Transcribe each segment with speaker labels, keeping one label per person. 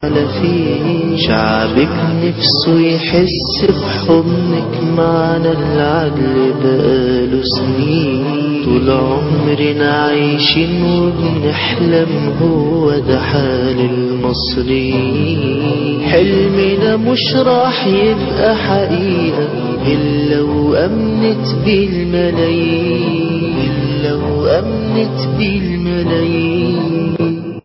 Speaker 1: فيه شعبك نفسه يحس بحضنك معنا العدل بقاله سنين طول عمرنا عايشين وبنحلم هو ده حال المصريين حلمنا مش راح يبقى حقيقة إلا وأمنت بيه الملايين إلا وأمنت بيه الملايين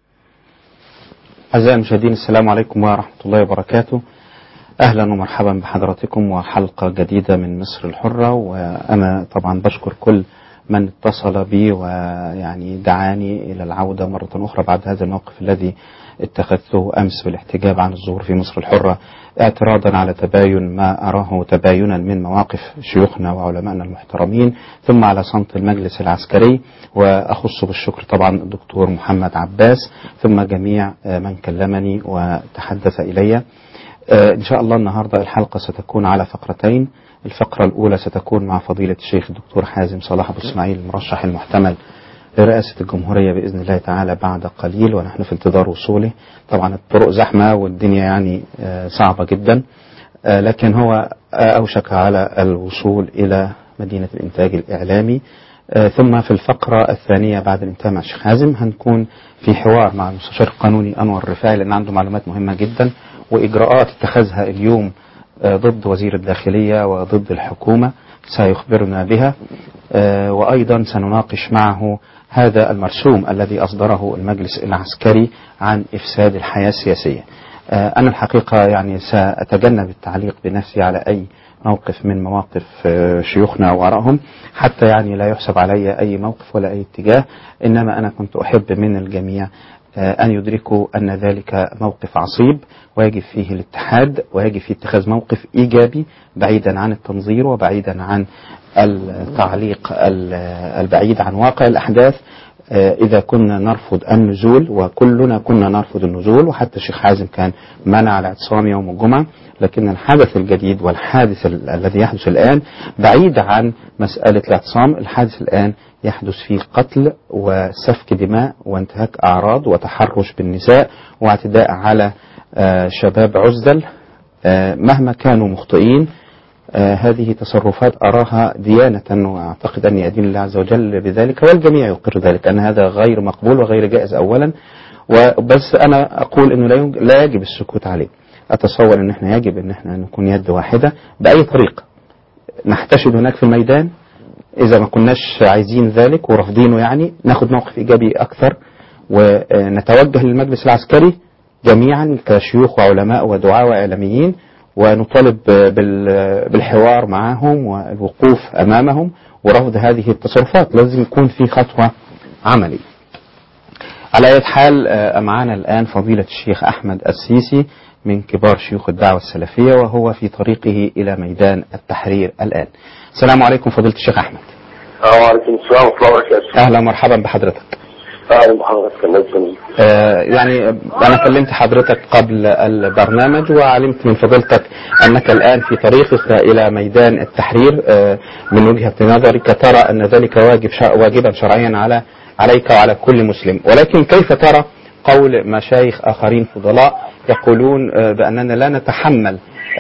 Speaker 2: أعزائي المشاهدين السلام عليكم ورحمة الله وبركاته أهلا ومرحبا بحضراتكم وحلقة جديدة من مصر الحرة وأنا طبعا بشكر كل من اتصل بي ويعني دعاني إلى العودة مرة أخرى بعد هذا الموقف الذي اتخذته أمس بالاحتجاب عن الظهور في مصر الحرة اعتراضا على تباين ما أراه تباينا من مواقف شيوخنا وعلمائنا المحترمين ثم على صمت المجلس العسكري وأخص بالشكر طبعا الدكتور محمد عباس ثم جميع من كلمني وتحدث إلي إن شاء الله النهاردة الحلقة ستكون على فقرتين الفقرة الأولى ستكون مع فضيلة الشيخ الدكتور حازم صلاح أبو إسماعيل المرشح المحتمل لرئاسة الجمهورية بإذن الله تعالى بعد قليل ونحن في انتظار وصوله طبعا الطرق زحمة والدنيا يعني صعبة جدا لكن هو أوشك على الوصول إلى مدينة الإنتاج الإعلامي ثم في الفقرة الثانية بعد الانتهاء مع الشيخ حازم هنكون في حوار مع المستشار القانوني أنور الرفاعي لأن عنده معلومات مهمة جدا وإجراءات اتخذها اليوم ضد وزير الداخلية وضد الحكومة سيخبرنا بها وأيضا سنناقش معه هذا المرسوم الذي أصدره المجلس العسكري عن إفساد الحياة السياسية أنا الحقيقة يعني سأتجنب التعليق بنفسي على أي موقف من مواقف شيوخنا وآرائهم حتى يعني لا يحسب علي أي موقف ولا أي اتجاه إنما أنا كنت أحب من الجميع أن يدركوا أن ذلك موقف عصيب ويجب فيه الاتحاد ويجب فيه اتخاذ موقف إيجابي بعيدا عن التنظير وبعيدا عن التعليق البعيد عن واقع الأحداث إذا كنا نرفض النزول وكلنا كنا نرفض النزول وحتى الشيخ حازم كان منع الاعتصام يوم الجمعة لكن الحدث الجديد والحادث الذي يحدث الآن بعيد عن مسألة الاعتصام الحادث الآن يحدث فيه قتل وسفك دماء وانتهاك أعراض وتحرش بالنساء واعتداء على شباب عزل مهما كانوا مخطئين هذه تصرفات أراها ديانة وأعتقد أني أدين الله عز وجل بذلك والجميع يقر ذلك أن هذا غير مقبول وغير جائز أولا وبس أنا أقول أنه لا يجب السكوت عليه أتصور أن احنا يجب أن احنا نكون يد واحدة بأي طريقة نحتشد هناك في الميدان إذا ما كناش عايزين ذلك ورافضينه يعني ناخد موقف إيجابي أكثر ونتوجه للمجلس العسكري جميعا كشيوخ وعلماء ودعاة وإعلاميين ونطالب بالحوار معهم والوقوف أمامهم ورفض هذه التصرفات لازم يكون في خطوة عملية على أي حال معنا الآن فضيلة الشيخ أحمد السيسي من كبار شيوخ الدعوة السلفية وهو في طريقه إلى ميدان التحرير الآن السلام عليكم فضيلة الشيخ أحمد
Speaker 3: وعليكم السلام ورحمة الله وبركاته
Speaker 2: أهلا ومرحبا بحضرتك
Speaker 3: أهلا بحضرتك الله يسلمك
Speaker 2: آه يعني أنا كلمت حضرتك قبل البرنامج وعلمت من فضيلتك أنك الآن في طريقك إلى ميدان التحرير آه من وجهة نظرك ترى أن ذلك واجب واجبا شرعيا على عليك وعلى كل مسلم ولكن كيف ترى قول مشايخ آخرين فضلاء يقولون آه بأننا لا نتحمل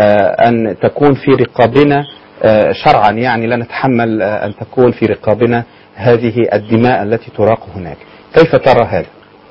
Speaker 2: أن تكون في رقابنا شرعا يعني لا نتحمل أن تكون في رقابنا هذه الدماء التي تراق هناك كيف ترى هذا؟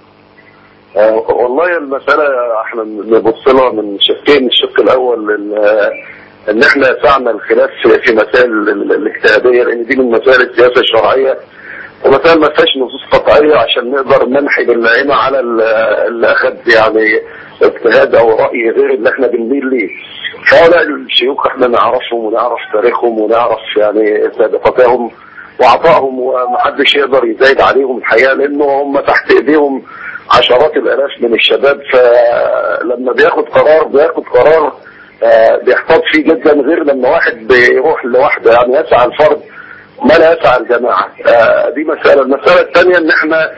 Speaker 3: آه والله المسألة احنا نبص لها من شقين الشق الأول ان احنا سعنا الخلاف في مسائل الاجتهادية لأن دي من مسائل السياسة الشرعية ومسائل ما فيهاش نصوص قطعية عشان نقدر ننحي بالنعيمة على اللي أخذ يعني اجتهاد أو رأي غير اللي احنا بنميل ليه. فهؤلاء الشيوخ احنا نعرفهم ونعرف تاريخهم ونعرف يعني سابقتهم وعطائهم ومحدش يقدر يزايد عليهم الحقيقة لانه هم تحت ايديهم عشرات الالاف من الشباب فلما بياخد قرار بياخد قرار بيحتاط فيه جدا غير لما واحد بيروح لوحده يعني يسعى الفرد ما لا يسعى الجماعة دي مسألة المسألة الثانية ان احنا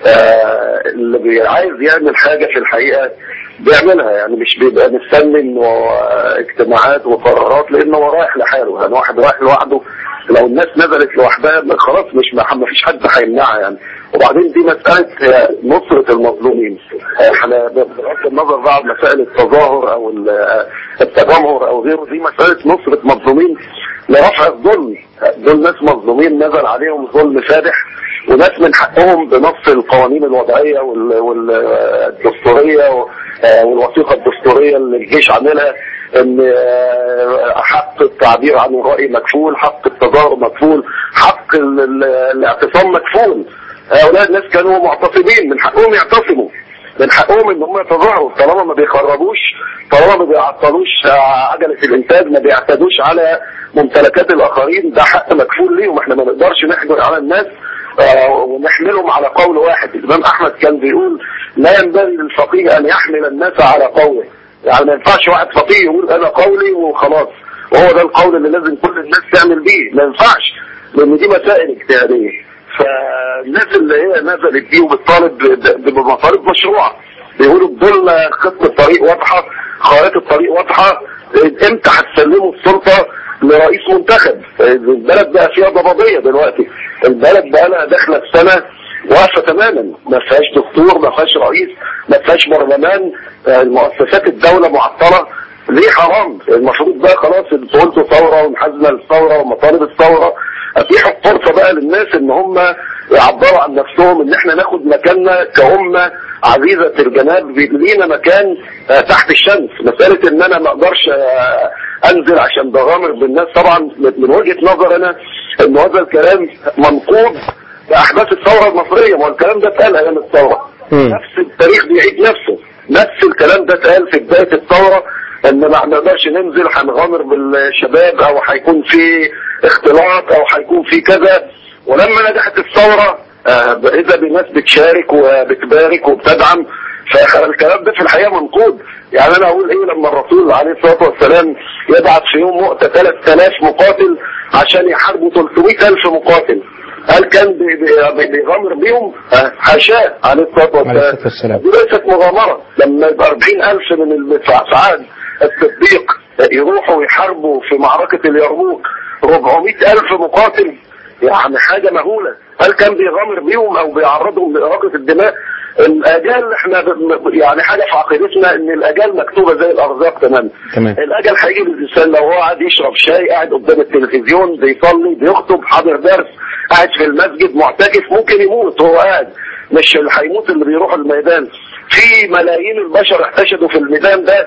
Speaker 3: اللي عايز يعمل حاجة في الحقيقة بيعملها يعني مش بيبقى مستني انه اجتماعات وقرارات لانه هو رايح لحاله يعني واحد رايح لوحده لو الناس نزلت لوحدها خلاص مش ما فيش حد هيمنعها يعني وبعدين دي مسألة آه، نصرة المظلومين احنا بغض النظر بقى عن مسائل التظاهر او ال- آه، التجمهر او غيره دي مسألة نصرة مظلومين لرفع الظلم دول ناس مظلومين نزل عليهم ظلم فادح وناس من حقهم بنص القوانين الوضعية والدستورية والوثيقة الدستورية اللي الجيش عاملها ان آه، حق التعبير عن الرأي مكفول حق التظاهر مكفول حق ال- ال- الاعتصام مكفول هؤلاء الناس كانوا معتصمين من حقهم يعتصموا من حقهم ان هم يتظاهروا طالما ما بيخربوش طالما ما بيعطلوش آه، عجلة الانتاج ما بيعتدوش على ممتلكات الاخرين ده حق مكفول ليهم احنا ما نقدرش نحجر على الناس آه، ونحملهم على قول واحد الامام احمد كان بيقول لا ينبغي للفقيه ان يحمل الناس على قوله يعني ما ينفعش واحد فقيه يقول انا قولي وخلاص وهو ده القول اللي لازم كل الناس تعمل بيه ما ينفعش لان دي مسائل اجتهاديه فالناس اللي هي نزلت دي وبتطالب ب- بمطالب مشروعه بيقولوا بدولنا خطه طريق واضحه خارطه طريق واضحه امتى هتسلموا السلطه لرئيس منتخب البلد بقى فيها ضبابيه دلوقتي البلد بقى لها داخله في سنه واقفه تماما ما فيهاش دستور ما فيهاش رئيس ما فيهاش برلمان آه، مؤسسات الدوله معطله ليه حرام المفروض بقى خلاص انتوا قلتوا ثوره وانحازنا للثوره ومطالب الثوره اتيحوا فرصه بقى للناس ان هم يعبروا عن نفسهم ان احنا ناخد مكاننا كأمة عزيزة الجناب لينا مكان آه، تحت الشمس مسألة ان انا ما اقدرش آه، انزل عشان بغامر بالناس طبعا من وجهة نظر انا ان هذا الكلام منقوض باحداث الثورة المصرية ما هو الكلام ده اتقال ايام الثورة
Speaker 2: مم.
Speaker 3: نفس التاريخ بيعيد نفسه نفس الكلام ده اتقال في بداية الثورة ان ما نقدرش ننزل هنغامر بالشباب او هيكون في اختلاط او هيكون في كذا ولما نجحت الثورة آه، اذا بناس بتشارك وبتبارك وبتدعم فالكلام ده في الحقيقة منقوض يعني انا اقول ايه لما الرسول عليه الصلاة والسلام يبعث في يوم مؤتة 3000 مقاتل عشان يحاربوا 300000 مقاتل هل كان بي- بي- بيغامر بيهم؟ آه، حاشاه عليه الصلاة
Speaker 2: عليه الصلاة
Speaker 3: والسلام
Speaker 2: والسلام.
Speaker 3: دي ليست مغامرة لما يبقى 40000 من السعاد الصديق يروحوا يحاربوا في معركة اليرموك 400000 مقاتل يعني حاجة مهولة هل كان بيغامر بيهم او بيعرضهم لإراقة الدماء الاجال احنا ب- يعني حاجة في عقيدتنا ان الاجال مكتوبة زي الارزاق تمام
Speaker 2: تمام.
Speaker 3: الاجل هيجي للانسان لو هو قاعد يشرب شاي قاعد قدام التلفزيون بيصلي بيخطب حاضر درس قاعد في المسجد معتكف ممكن يموت وهو قاعد مش اللي هيموت اللي بيروح الميدان في ملايين البشر احتشدوا في الميدان ده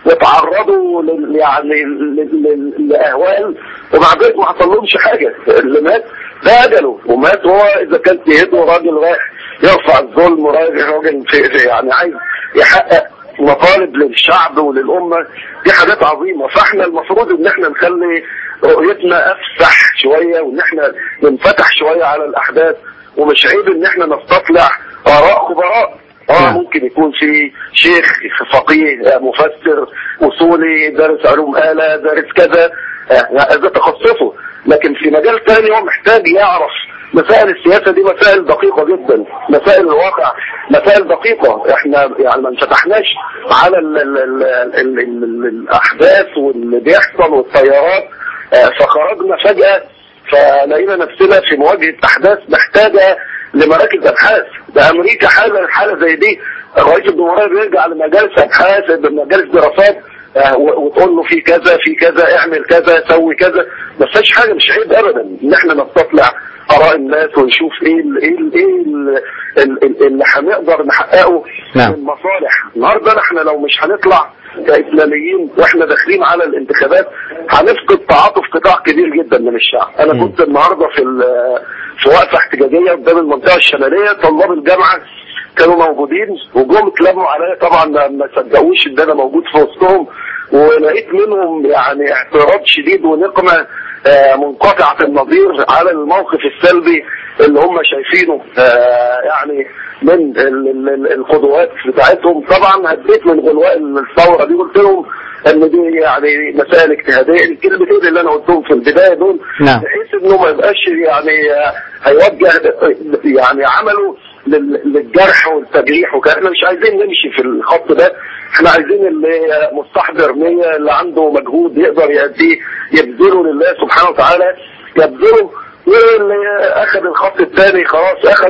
Speaker 3: وتعرضوا لل يعني لل- لل- لاهوال ومع ذلك ما حصلهمش حاجه اللي مات ده اجله ومات هو اذا كان في يده راجل رايح يرفع الظلم وراجل راجل في في- يعني عايز يحقق مطالب للشعب وللأمة دي حاجات عظيمة فاحنا المفروض ان احنا نخلي رؤيتنا افسح شوية وان احنا ننفتح شوية على الاحداث ومش عيب ان احنا نستطلع اراء خبراء اه
Speaker 2: نعم.
Speaker 3: ممكن يكون في شيخ فقيه آه، مفسر اصولي دارس علوم آلة دارس كذا آه، ده تخصصه لكن في مجال تاني هو محتاج يعرف مسائل السياسة دي مسائل دقيقة جدا مسائل الواقع مسائل دقيقة احنا يعني ما انفتحناش على ال ال ال ال ال ال الأحداث واللي بيحصل والتيارات آه، فخرجنا فجأة فلقينا نفسنا في مواجهة أحداث محتاجة لمراكز أبحاث ده أمريكا حالة حالة زي دي رئيس الجمهورية بيرجع لمجالس أبحاث لمجالس دراسات آه، و- وتقول له في كذا في كذا اعمل كذا سوي كذا ما فيهاش حاجه مش عيب ابدا ان احنا نستطلع اراء الناس ونشوف ايه ال ايه ال ايه ال ال ال اللي هنقدر نحققه
Speaker 2: نعم.
Speaker 3: من مصالح النهارده احنا لو مش هنطلع كاسلاميين واحنا داخلين على الانتخابات هنفقد تعاطف قطاع كبير جدا من الشعب انا
Speaker 2: مم.
Speaker 3: كنت النهارده في ال- في وقفه احتجاجيه قدام المنطقه الشماليه طلاب الجامعه كانوا موجودين وجم اتلموا عليا طبعا ما ما صدقوش ان انا موجود في وسطهم ولقيت منهم يعني اعتراض شديد ونقمه آه، منقطعه النظير على الموقف السلبي اللي هم شايفينه آه، يعني من ال- ال- ال- القدوات بتاعتهم طبعا هديت من غلواء الثوره دي قلت لهم ان دي يعني مسائل اجتهاديه الكلمتين اللي انا قلتهم في البدايه دول
Speaker 2: نعم.
Speaker 3: بحيث انه ما يبقاش يعني آه، هيوجه يعني عمله لل- للجرح والتجريح وكده احنا مش عايزين نمشي في الخط ده احنا عايزين اللي مستحضر نية اللي عنده مجهود يقدر يأديه يبذله لله سبحانه وتعالى يبذله واللي اخذ الخط الثاني خلاص اخده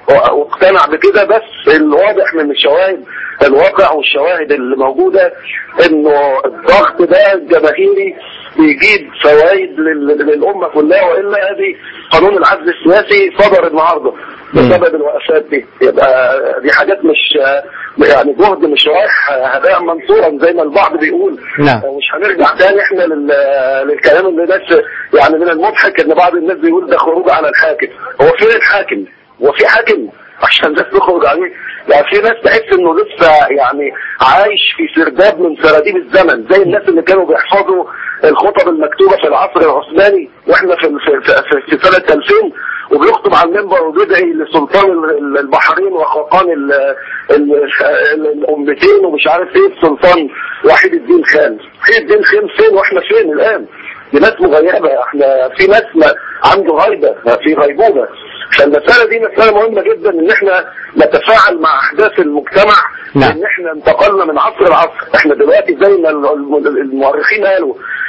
Speaker 3: واقتنع بكده بس الواضح من الشواهد الواقع والشواهد اللي موجودة انه الضغط ده الجماهيري بيجيب فوائد لل- للأمة كلها وإلا ادي قانون العدل السياسي صدر النهارده بسبب الوقفات دي يبقى دي حاجات مش يعني جهد مش رايح هباء منصورا زي ما البعض بيقول
Speaker 2: نعم.
Speaker 3: مش هنرجع تاني احنا لل- للكلام اللي ناس يعني من المضحك ان بعض الناس بيقول ده خروج على الحاكم هو فين الحاكم هو في حاكم عشان الناس تخرج عليه يعني في ناس تحس انه لسه يعني عايش في سرداب من سراديب الزمن زي الناس اللي كانوا بيحفظوا الخطب المكتوبة في العصر العثماني واحنا في في, في, في سنة 2000 وبيخطب على المنبر وبيدعي لسلطان ال- البحرين وخاقان ال- ال- ال- الأمتين ومش عارف ايه السلطان وحيد الدين خان وحيد الدين خان فين واحنا فين الآن دي ناس مغيبة احنا في ناس ما عنده غيبة في غيبوبة فالمسألة دي مسألة مهمة جدا ان احنا نتفاعل مع احداث المجتمع
Speaker 2: نعم.
Speaker 3: ان احنا انتقلنا من عصر العصر احنا دلوقتي زي ما ال- ال- المؤرخين قالوا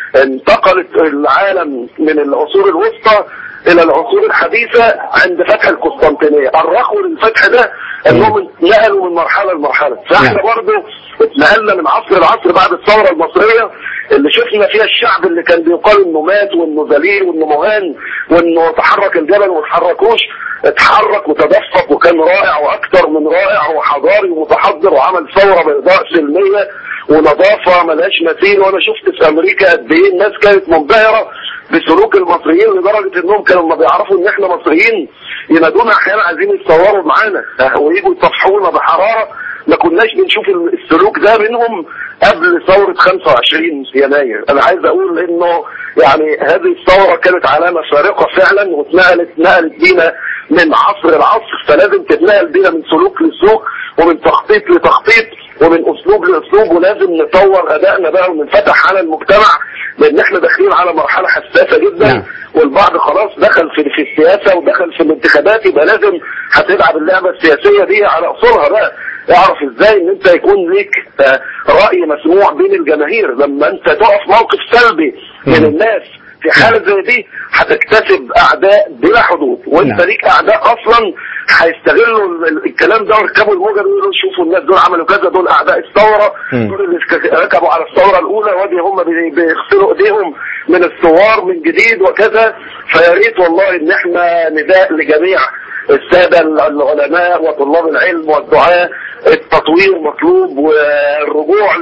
Speaker 3: انتقلت العالم من العصور الوسطى الى العصور الحديثة عند فتح القسطنطينية الرخو للفتح ده انهم نقلوا من مرحلة لمرحلة فاحنا
Speaker 2: نعم.
Speaker 3: برضه اتنقلنا من عصر العصر بعد الثورة المصرية اللي شفنا فيها الشعب اللي كان بيقال انه مات وانه ذليل وانه مهان وانه تحرك الجبل وما تحركوش اتحرك وتدفق وكان رائع واكثر من رائع وحضاري ومتحضر وعمل ثورة بيضاء سلمية ونظافة ملهاش مثيل وانا شفت في امريكا قد ايه الناس كانت منبهرة بسلوك المصريين لدرجة انهم كانوا لما بيعرفوا ان احنا مصريين ينادونا احيانا عايزين يتصوروا معانا ويجوا يصفحونا بحرارة ما كناش بنشوف السلوك ده منهم قبل ثورة 25 يناير انا عايز اقول انه يعني هذه الثورة كانت علامة فارقة فعلا واتنقلت نقلت بينا من عصر العصر فلازم تتنقل بينا من سلوك لسلوك ومن تخطيط لتخطيط ومن اسلوب لاسلوب ولازم نطور ادائنا بقى وننفتح على المجتمع لان احنا داخلين على مرحلة حساسة جدا
Speaker 2: نعم.
Speaker 3: والبعض خلاص دخل في في السياسة ودخل في الانتخابات يبقى لازم هتلعب اللعبة السياسية دي على اصولها بقى اعرف ازاي ان انت يكون ليك آه، رأي مسموع بين الجماهير لما انت تقف موقف سلبي من
Speaker 2: مم.
Speaker 3: الناس في حالة زي دي هتكتسب اعداء بلا حدود وانت
Speaker 2: نعم.
Speaker 3: ليك اعداء اصلا هيستغلوا ال- ال- الكلام ده ويركبوا الموجة ويقولوا شوفوا الناس دول عملوا كذا دول اعداء الثورة
Speaker 2: مم.
Speaker 3: دول اللي ك- ركبوا على الثورة الاولى وادي هم بي- بيغسلوا ايديهم من الثوار من جديد وكذا فيا ريت والله ان احنا نداء لجميع السادة العلماء وطلاب العلم والدعاء التطوير مطلوب والرجوع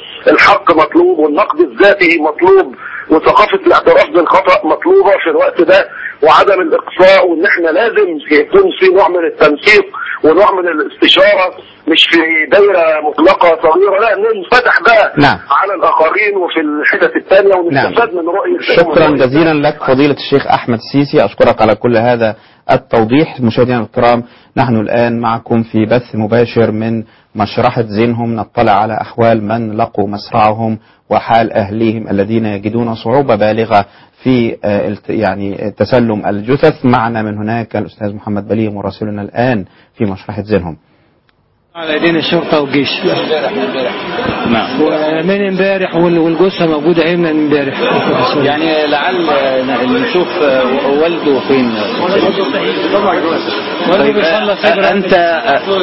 Speaker 3: للحق مطلوب والنقد الذاتي مطلوب وثقافة الاعتراف بالخطأ مطلوبة في الوقت ده وعدم الإقصاء وإن إحنا لازم يكون في نوع من التنسيق ونوع من الاستشارة مش في دايرة مطلقة صغيرة لا ننفتح بقى
Speaker 2: نعم.
Speaker 3: على الآخرين وفي الحتت الثانية ونستفاد من رؤية
Speaker 2: شكرا جزيلا لك فضيلة الشيخ أحمد سيسي أشكرك على كل هذا التوضيح مشاهدينا الكرام نحن الآن معكم في بث مباشر من مشرحة زينهم نطلع على أحوال من لقوا مسرعهم وحال أهليهم الذين يجدون صعوبة بالغة في آه، الت- يعني تسلم الجثث معنا من هناك الأستاذ محمد بليغ مراسلنا الآن في مشرحة زينهم
Speaker 4: على ايدين الشرطه والجيش
Speaker 5: نعم
Speaker 4: ومن امبارح وال- والجثه موجوده ايه من امبارح
Speaker 5: يعني لعل نشوف والده فين
Speaker 4: والده بيصلى فجر
Speaker 5: انت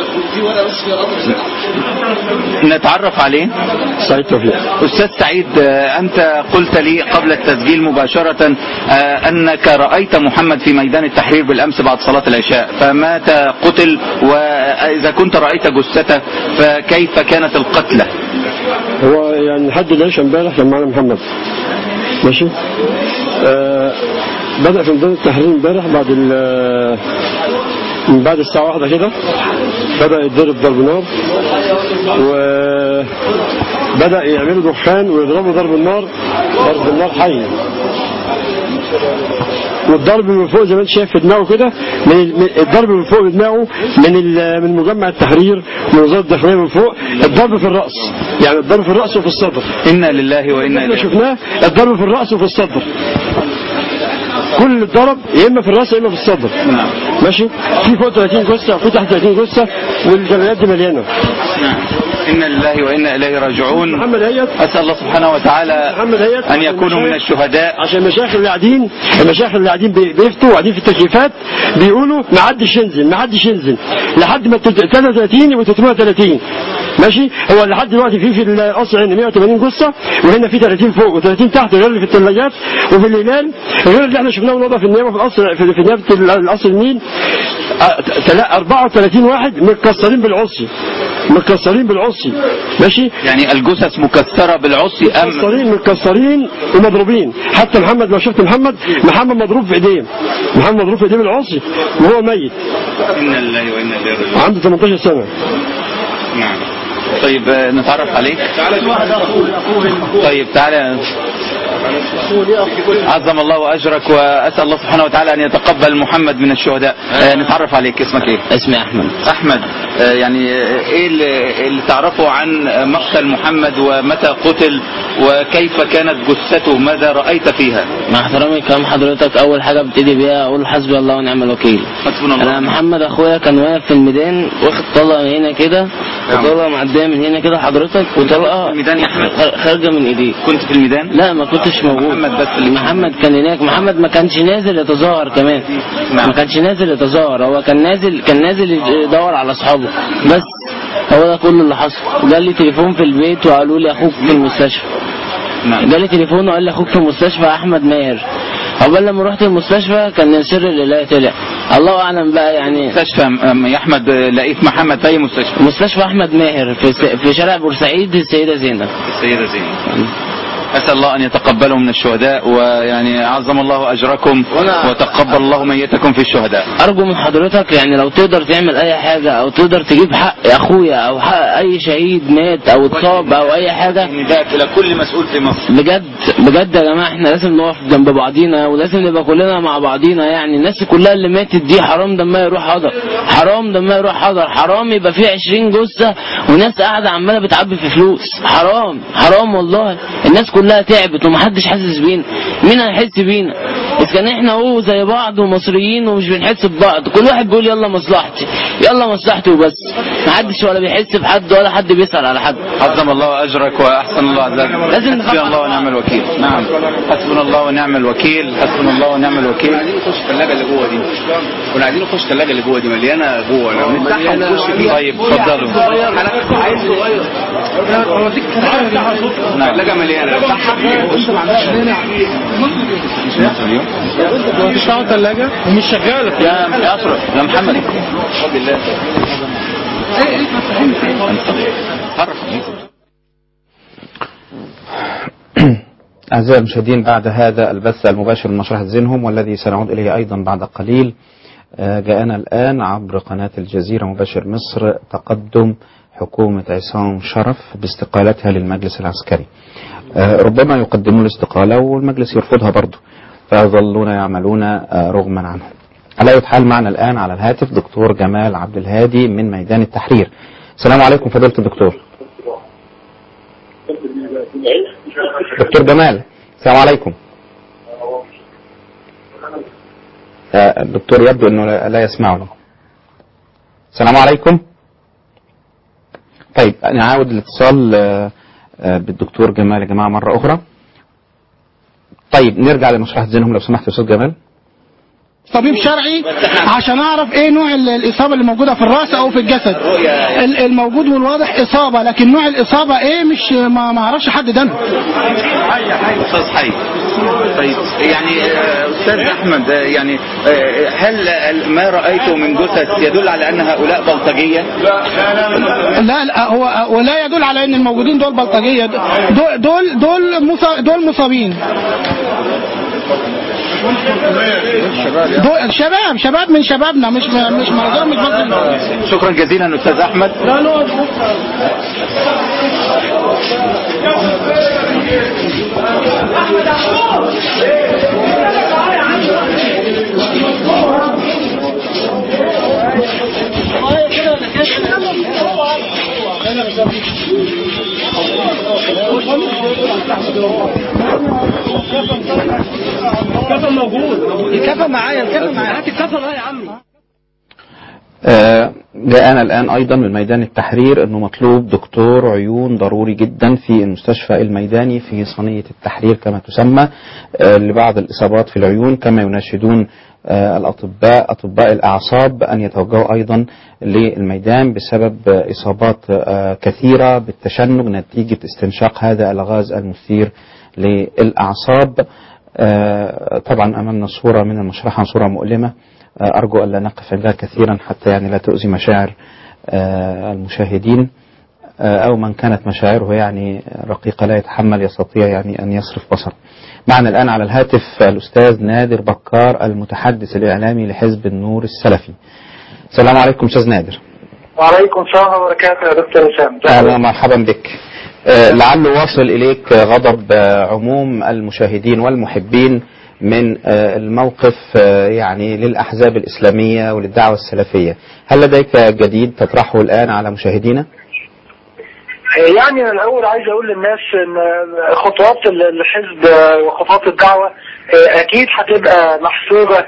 Speaker 5: نتعرف عليه
Speaker 6: سعيد توفيق
Speaker 5: استاذ سعيد انت قلت لي قبل التسجيل مباشره آه، انك رايت محمد في ميدان التحرير بالامس بعد صلاه العشاء فمات قتل واذا كنت رايت جثته فكيف كانت القتله
Speaker 6: هو يعني لحد العشاء امبارح كان معانا محمد ماشي آه بدأ في ميدان التحرير امبارح بعد ال- من بعد الساعة واحدة كده بدأ يتضرب ضرب نار وبدأ يعملوا دخان ويضربوا ضرب النار ضرب النار حي والضرب من فوق زي ما انت شايف في دماغه كده من ال- من- الضرب من فوق بدماغه من ال- من مجمع التحرير من وزاره الداخليه من فوق الضرب في الراس يعني الضرب في الراس وفي الصدر
Speaker 5: انا لله وانا
Speaker 6: اللي
Speaker 5: اليه
Speaker 6: شفناه الضرب في الراس وفي الصدر كل الضرب يا اما في الراس يا اما في الصدر
Speaker 5: نعم
Speaker 6: ماشي في فوق 30 جثه وفي تحت 30 جثه والجمعيات دي مليانه
Speaker 5: نعم إنا لله وإنا إليه راجعون
Speaker 6: محمد هيت
Speaker 5: أسأل الله سبحانه وتعالى
Speaker 6: محمد هيت
Speaker 5: أن يكونوا من الشهداء
Speaker 6: عشان المشايخ اللي قاعدين المشايخ اللي قاعدين بي- بيفتوا وقاعدين في التكييفات بيقولوا ما حدش ينزل ما حدش ينزل لحد ما 33 و 330 ماشي هو لحد دلوقتي في في القصر هنا 180 جثه وهنا في 30 فوق و30 تحت غير اللي في الثلاجات وفي الهلال غير اللي احنا شفناه النهارده في النيابه في القصر في في نيابه القصر النيل آه، تلا- 34 واحد متكسرين بالعصي متكسرين بالعصي ماشي
Speaker 5: يعني الجثث مكسرة بالعصي أم
Speaker 6: متكسرين متكسرين ومضروبين حتى محمد لو شفت محمد محمد مضروب في ايديه محمد مضروب في ايديه بالعصي وهو ميت
Speaker 5: إنا لله وإنا إليه راجعون
Speaker 6: عنده 18 سنه
Speaker 5: نعم طيب آه، نتعرف عليك طيب تعالى عظم الله أجرك وأسأل الله سبحانه وتعالى أن يتقبل محمد من الشهداء آه، نتعرف عليك اسمك إيه
Speaker 7: اسمي احمد
Speaker 5: أحمد آه، يعني آه، إيه اللي اللي تعرفه عن آه، مقتل محمد ومتى قتل وكيف كانت جثته ماذا رأيت فيها
Speaker 7: مع احترامي كلام حضرتك اول حاجه ابتدي بيها اقول حسبي الله ونعم الوكيل
Speaker 5: حسبنا
Speaker 7: انا
Speaker 5: الله
Speaker 7: محمد اخويا كان واقف في الميدان واخد طلقه من هنا كده
Speaker 5: نعم.
Speaker 7: وطلقه معديه من هنا كده حضرتك وطلقه
Speaker 5: في الميدان يا أحمد؟
Speaker 7: خ- خارجه من ايديه
Speaker 5: كنت في الميدان
Speaker 7: لا ما كنتش موجود
Speaker 5: محمد بس اللي-
Speaker 7: محمد كان هناك محمد ما كانش نازل يتظاهر كمان
Speaker 5: نعم.
Speaker 7: ما كانش نازل يتظاهر هو كان نازل كان نازل يدور على اصحابه بس هو ده كل اللي حصل جالي تليفون في البيت وقالوا لي اخوك في المستشفى
Speaker 5: نعم
Speaker 7: جالي تليفون وقال لي اخوك في المستشفى احمد ماهر عقبال لما رحت المستشفى كان سر الولايه طلع الله اعلم بقى يعني
Speaker 5: مستشفى أم- يا أحمد آه، لقيت محمد في أي مستشفى
Speaker 7: مستشفى احمد ماهر في س- في شارع بورسعيد السيده زينب
Speaker 5: السيدة زينب أسأل الله أن يتقبله من الشهداء ويعني عظم الله أجركم
Speaker 7: وأنا-
Speaker 5: وتقبل الله ميتكم في الشهداء
Speaker 7: ارجو من حضرتك يعني لو تقدر تعمل اي حاجه او تقدر تجيب حق اخويا او حق اي شهيد مات او اتصاب او اي حاجه
Speaker 5: نداء إلى كل مسؤول في مصر
Speaker 7: بجد بجد يا جماعه احنا لازم نقف جنب بعضينا ولازم نبقى كلنا مع بعضينا يعني الناس كلها اللي ماتت دي حرام دمها يروح حضر حرام دمها يروح حضر حرام يبقى فيه 20 جثه وناس قاعده عماله بتعبي في فلوس حرام حرام والله الناس كلها تعبت ومحدش حاسس بينا مين هيحس بينا اذا كان احنا هو زي بعض ومصريين ومش بنحس ببعض كل واحد بيقول يلا مصلحتي يلا مصلحتي وبس محدش ولا بيحس بحد ولا حد بيسأل على حد
Speaker 5: عظم الله أجرك وأحسن الله عزك
Speaker 7: لازم نخاف
Speaker 5: حسبنا الله ونعم الوكيل نعم حسبنا الله ونعم الوكيل حسبنا الله ونعم الوكيل
Speaker 8: عايزين نخش الثلاجه اللي جوه دي كنا عايزين نخش الثلاجه اللي جوه دي مليانه جوه لو نفتحها ونخش فيها
Speaker 5: طيب اتفضلوا
Speaker 8: عايز صغير
Speaker 5: نعم
Speaker 8: الثلاجه مليانه نفتحها ونخش ما عندناش
Speaker 4: بتاعه ثلاجه ومش شغاله
Speaker 5: يا يا أشرف يا محمد بفضل الله حرك
Speaker 2: أعزائي المشاهدين بعد هذا البث المباشر من مشرحة زينهم والذي سنعود إليه أيضا بعد قليل آه، جاءنا الآن عبر قناة الجزيرة مباشر مصر تقدم حكومة عصام شرف باستقالتها للمجلس العسكري آه، ربما يقدمون الاستقالة والمجلس يرفضها برضه فيظلون يعملون آه، رغما عنهم على أي حال معنا الآن على الهاتف دكتور جمال عبد الهادي من ميدان التحرير السلام عليكم فضيلة الدكتور دكتور جمال السلام عليكم آه، الدكتور يبدو انه لا لا يسمعنا السلام عليكم طيب نعاود الاتصال آه، آه، بالدكتور جمال يا جماعه مره اخرى طيب نرجع لمشرحة زينهم لو سمحت يا استاذ جمال
Speaker 9: طبيب شرعي عشان اعرف ايه نوع ال- الاصابه اللي موجوده في الراس او في الجسد ال- الموجود والواضح اصابه لكن نوع الاصابه ايه مش ما ما اعرفش حد ده
Speaker 5: أستاذ حي طيب يعني آه، أستاذ أحمد آه، يعني آه، هل ال- ما رأيته من جثث يدل على أن هؤلاء بلطجية؟
Speaker 9: لا لا هو ولا يدل على ان الموجودين دول بلطجيه دول دول دول مصا- دول مصابين دول شباب شباب من شبابنا مش مش معظم مش بلطجية.
Speaker 5: شكرا جزيلا أستاذ أحمد
Speaker 9: الكفن معايا الكفن معايا هات الكفن يا عمي
Speaker 2: آه، جاءنا الآن أيضا من ميدان التحرير أنه مطلوب دكتور عيون ضروري جدا في المستشفى الميداني في صينية التحرير كما تسمى آه، لبعض الإصابات في العيون كما يناشدون آه، الأطباء أطباء الأعصاب أن يتوجهوا أيضا للميدان بسبب آه، إصابات آه، كثيرة بالتشنج نتيجة استنشاق هذا الغاز المثير للأعصاب آه، طبعا أمامنا صورة من المشرحة صورة مؤلمة آه، أرجو ألا نقف عندها كثيرا حتى يعني لا تؤذي مشاعر آه، المشاهدين آه، أو من كانت مشاعره يعني رقيقة لا يتحمل يستطيع يعني أن يصرف بصره معنا الآن على الهاتف الأستاذ نادر بكار المتحدث الإعلامي لحزب النور السلفي السلام عليكم أستاذ نادر
Speaker 10: وعليكم السلام وبركاته يا دكتور هشام
Speaker 2: أهلا ومرحبا بك آه، لعله واصل إليك غضب آه، عموم المشاهدين والمحبين من آه، الموقف آه، يعني للأحزاب الإسلامية وللدعوة السلفية هل لديك جديد تطرحه الآن على مشاهدينا؟
Speaker 10: يعني أنا الأول عايز أقول للناس إن خطوات الحزب وخطوات الدعوة أكيد هتبقى محسوبة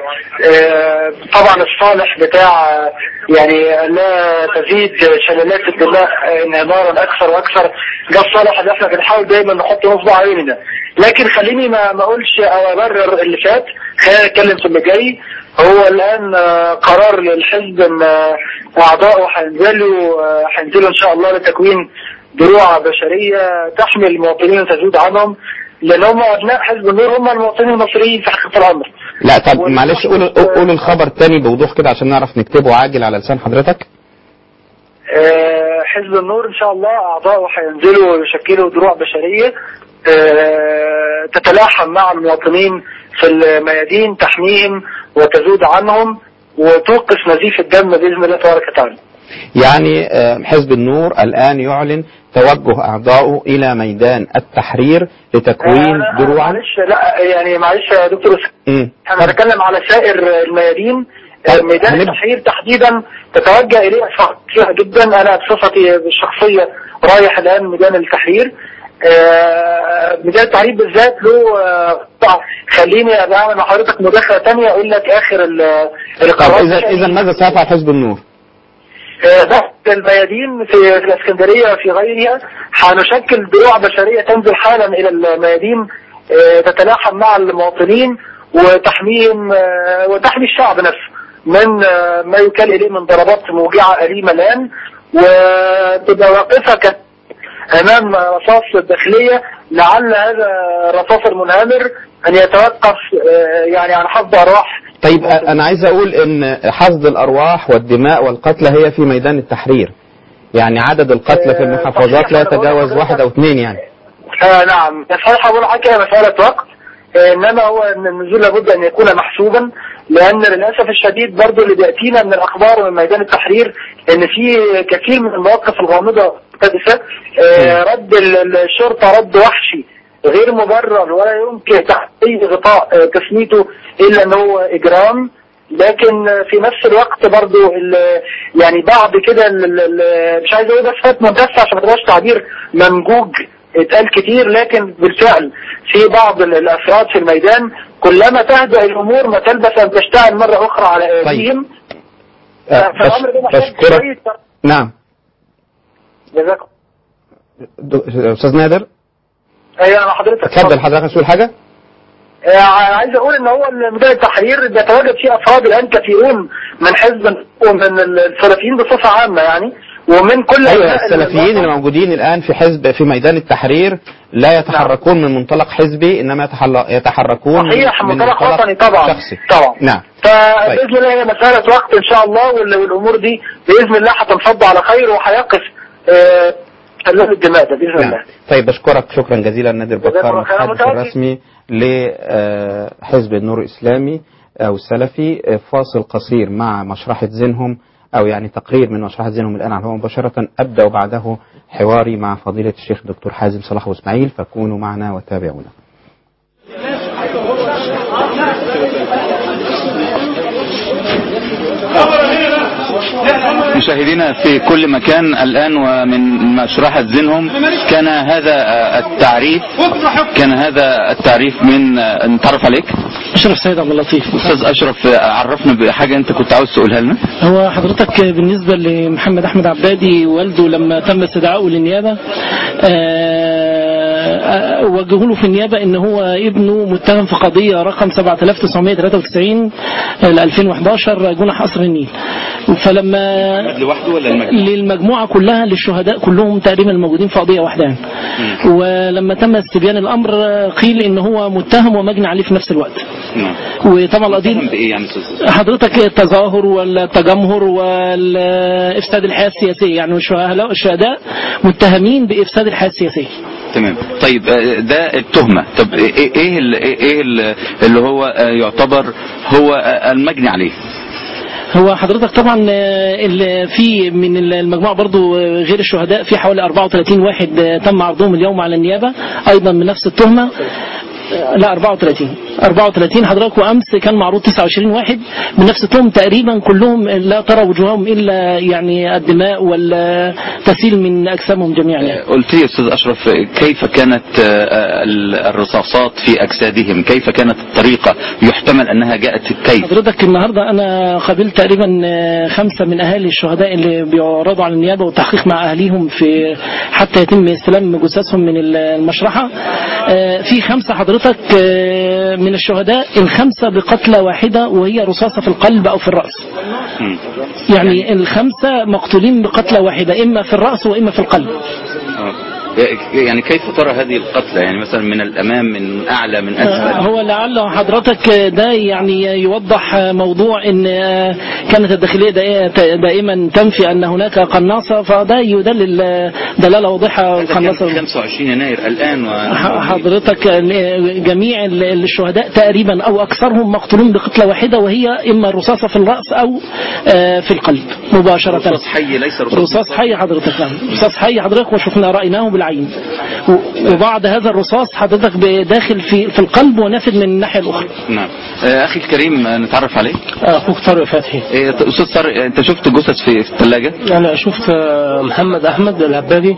Speaker 10: طبعا الصالح بتاع يعني لا تزيد شلالات الدماء انهمارا أكثر وأكثر ده الصالح اللي احنا بنحاول دايما نحط نصب عيننا لكن خليني ما ما اقولش او ابرر اللي فات خلينا نتكلم في اللي جاي هو الان آه، قرار للحزب ان آه، اعضائه هينزلوا آه، هينزلوا ان شاء الله لتكوين دروع بشريه تحمي المواطنين وتزود عنهم لان هم ابناء حزب النور هم المواطنين المصريين في حقيقه الامر
Speaker 2: لا طب معلش قول قول الخبر تاني بوضوح كده عشان نعرف نكتبه عاجل على لسان حضرتك
Speaker 10: آه، حزب النور ان شاء الله اعضائه هينزلوا ويشكلوا دروع بشريه آه، تتلاحم مع المواطنين في الميادين تحميهم وتزود عنهم وتوقف نزيف الدم باذن الله تبارك وتعالى.
Speaker 2: يعني آه، حزب النور الآن يعلن توجه أعضائه إلى ميدان التحرير لتكوين
Speaker 10: آه،
Speaker 2: دروعا
Speaker 10: معلش لا يعني معلش يا دكتور
Speaker 2: مم.
Speaker 10: احنا بنتكلم على سائر الميادين
Speaker 2: طيب،
Speaker 10: ميدان
Speaker 2: هنبدأ.
Speaker 10: التحرير تحديدا تتوجه اليه افراد كثيره جدا انا بصفتي الشخصيه رايح الان ميدان التحرير آه، ميدان التحرير بالذات له آه، طبعا خليني ابقى اعمل مع حضرتك مداخله ثانيه اقول لك اخر ال-
Speaker 2: طب
Speaker 10: القرار
Speaker 2: إذا إذا ماذا سيفعل حزب النور؟
Speaker 10: آه، ضغط الميادين في في الاسكندريه وفي غيرها هنشكل دروع بشريه تنزل حالا الى الميادين آه، تتلاحم مع المواطنين وتحميهم آه، وتحمي الشعب نفسه من آه، ما يكال اليه من ضربات موجعه اليمه الان وتبقى واقفه ك- امام رصاص الداخليه لعل هذا الرصاص المنهمر ان يتوقف آه، يعني عن حفظ ارواح
Speaker 2: طيب أ- أنا عايز أقول إن حصد الأرواح والدماء والقتلى هي في ميدان التحرير يعني عدد القتلى في
Speaker 10: آه،
Speaker 2: المحافظات لا
Speaker 10: صحيح. أنا بقول
Speaker 2: يتجاوز
Speaker 10: لحضرتك-
Speaker 2: واحد أو اثنين يعني
Speaker 10: آه نعم صحيح بقول حاجة مسألة وقت آه، انما هو ان النزول لابد ان يكون محسوبا لان للاسف الشديد برضو اللي بياتينا من الاخبار من ميدان التحرير ان في كثير من المواقف الغامضه والمحتدثه آه، رد ال- الشرطه رد وحشي غير مبرر ولا يمكن تحت اي غطاء آه، تسميته الا ان هو اجرام لكن آه، في نفس الوقت برضو ال- يعني بعض كده ال- ال- مش عايز اقول بس فات مندس عشان ما تبقاش تعبير ممجوج اتقال كتير لكن بالفعل في بعض ال- الافراد في الميدان كلما تهدأ الامور ما تلبس ان تشتعل مره اخرى على ايديهم
Speaker 2: آه،
Speaker 10: فالامر ده
Speaker 2: بش-
Speaker 10: محتاج
Speaker 2: بشكرك
Speaker 10: شويه
Speaker 2: نعم
Speaker 10: جزاكم
Speaker 2: د- أستاذ نادر
Speaker 10: ايوه انا حضرتك
Speaker 2: اتفضل حضرتك عايز تقول حاجة؟
Speaker 10: آه، عايز اقول ان هو ميدان التحرير بيتواجد فيه افراد الان كثيرون من حزب ومن السلفيين بصفه عامه يعني ومن كل
Speaker 2: ايوه
Speaker 10: أبناء
Speaker 2: السلفيين اللي موجودين الان في حزب في ميدان التحرير لا يتحركون من منطلق حزبي انما يتحل- يتحركون
Speaker 10: صحيح
Speaker 2: من
Speaker 10: منطلق
Speaker 2: منطلق
Speaker 10: وطني طبعا
Speaker 2: شخصي
Speaker 10: طبعا
Speaker 2: نعم
Speaker 10: فباذن الله هي مساله وقت ان شاء الله وال- والامور دي باذن الله هتنفض على خير وهيقف آه، حلول الدماء ده باذن الله
Speaker 2: نعم. طيب بشكرك شكرا جزيلا نادر
Speaker 10: جزاكم
Speaker 2: بكار
Speaker 10: الله خير.
Speaker 2: المتحدث
Speaker 10: متواجد.
Speaker 2: الرسمي لحزب النور الاسلامي او السلفي آه، فاصل قصير مع مشرحة زينهم او يعني تقرير من مشرحة زينهم الان على الهواء مباشرة ابدا بعده حواري مع فضيلة الشيخ دكتور حازم صلاح واسماعيل فكونوا معنا وتابعونا
Speaker 5: مشاهدينا في كل مكان الآن ومن مشرحة زينهم كان هذا التعريف كان هذا التعريف من نتعرف عليك
Speaker 11: اشرف سيد عبد اللطيف
Speaker 5: أستاذ أشرف عرفنا بحاجة أنت كنت عاوز تقولها لنا
Speaker 11: هو حضرتك بالنسبة لمحمد أحمد عبادي والده لما تم استدعائه للنيابة آه، وجهوا له في النيابة ان هو ابنه متهم في قضية رقم 7993 ل 2011 جنح قصر النيل فلما
Speaker 5: لوحده ولا المجموعة؟
Speaker 11: للمجموعة كلها للشهداء كلهم تقريبا الموجودين في قضية واحدة يعني. ولما تم استبيان الأمر قيل ان هو متهم ومجني عليه في نفس الوقت
Speaker 5: نعم
Speaker 11: وطبعا القضية
Speaker 5: متهم بإيه يعني أستاذ
Speaker 11: حضرتك التظاهر والتجمهر والإفساد الحياة السياسية يعني الشهداء الشهداء متهمين بإفساد الحياة السياسية
Speaker 5: تمام طيب آه، ده التهمة طب ايه ايه ال- ايه ال- اللي هو آه، يعتبر هو آه، المجني عليه
Speaker 11: هو حضرتك طبعا آه، اللي في من المجموعة برضو آه، غير الشهداء في حوالي 34 واحد آه، تم عرضهم اليوم على النيابة أيضا من نفس التهمة آه، لا 34 34 حضرتك وامس كان معروض 29 واحد من نفس التهم تقريبا كلهم لا ترى وجوههم الا يعني الدماء والتسيل من اجسامهم جميعا يعني.
Speaker 5: قلت لي يا استاذ اشرف كيف كانت آه، ال- الرصاصات في اجسادهم كيف كانت الطريقة يحتمل انها جاءت كيف
Speaker 11: حضرتك النهارده انا قابلت تقريبا آه، خمسه من اهالي الشهداء اللي بيعرضوا على النيابه والتحقيق مع اهاليهم في حتى يتم استلام جثثهم من ال- المشرحه آه، في خمسه حضرتك آه، من الشهداء الخمسه بقتله واحده وهي رصاصه في القلب او في الراس
Speaker 5: مم.
Speaker 11: يعني الخمسه مقتولين بقتله واحده اما في الراس واما في القلب
Speaker 5: آه. يعني كيف ترى هذه القتلى يعني مثلا من الامام من اعلى من اسفل
Speaker 11: هو لعل حضرتك ده يعني يوضح موضوع ان كانت الداخليه دائما- دائما تنفي ان هناك قناصه فده يدلل دلاله واضحه
Speaker 5: هذا كان
Speaker 11: القناصه
Speaker 5: في 25 يناير الان و...
Speaker 11: حضرتك جميع الشهداء تقريبا او اكثرهم مقتولون بقتله واحده وهي اما الرصاصه في الراس او آه، في القلب مباشره
Speaker 5: رصاص حي ليس رصاص
Speaker 11: رصاص حي حضرتك نعم رصاص حي حضرتك وشفنا رايناه بالعين و- وبعض هذا الرصاص حضرتك داخل في في القلب ونافذ من الناحيه الاخرى
Speaker 5: نعم آه، اخي الكريم آه، نتعرف عليك
Speaker 11: اخوك طارق فتحي
Speaker 5: إيه، استاذ طارق انت شفت جثث في في الثلاجه
Speaker 11: انا شفت محمد احمد العبادي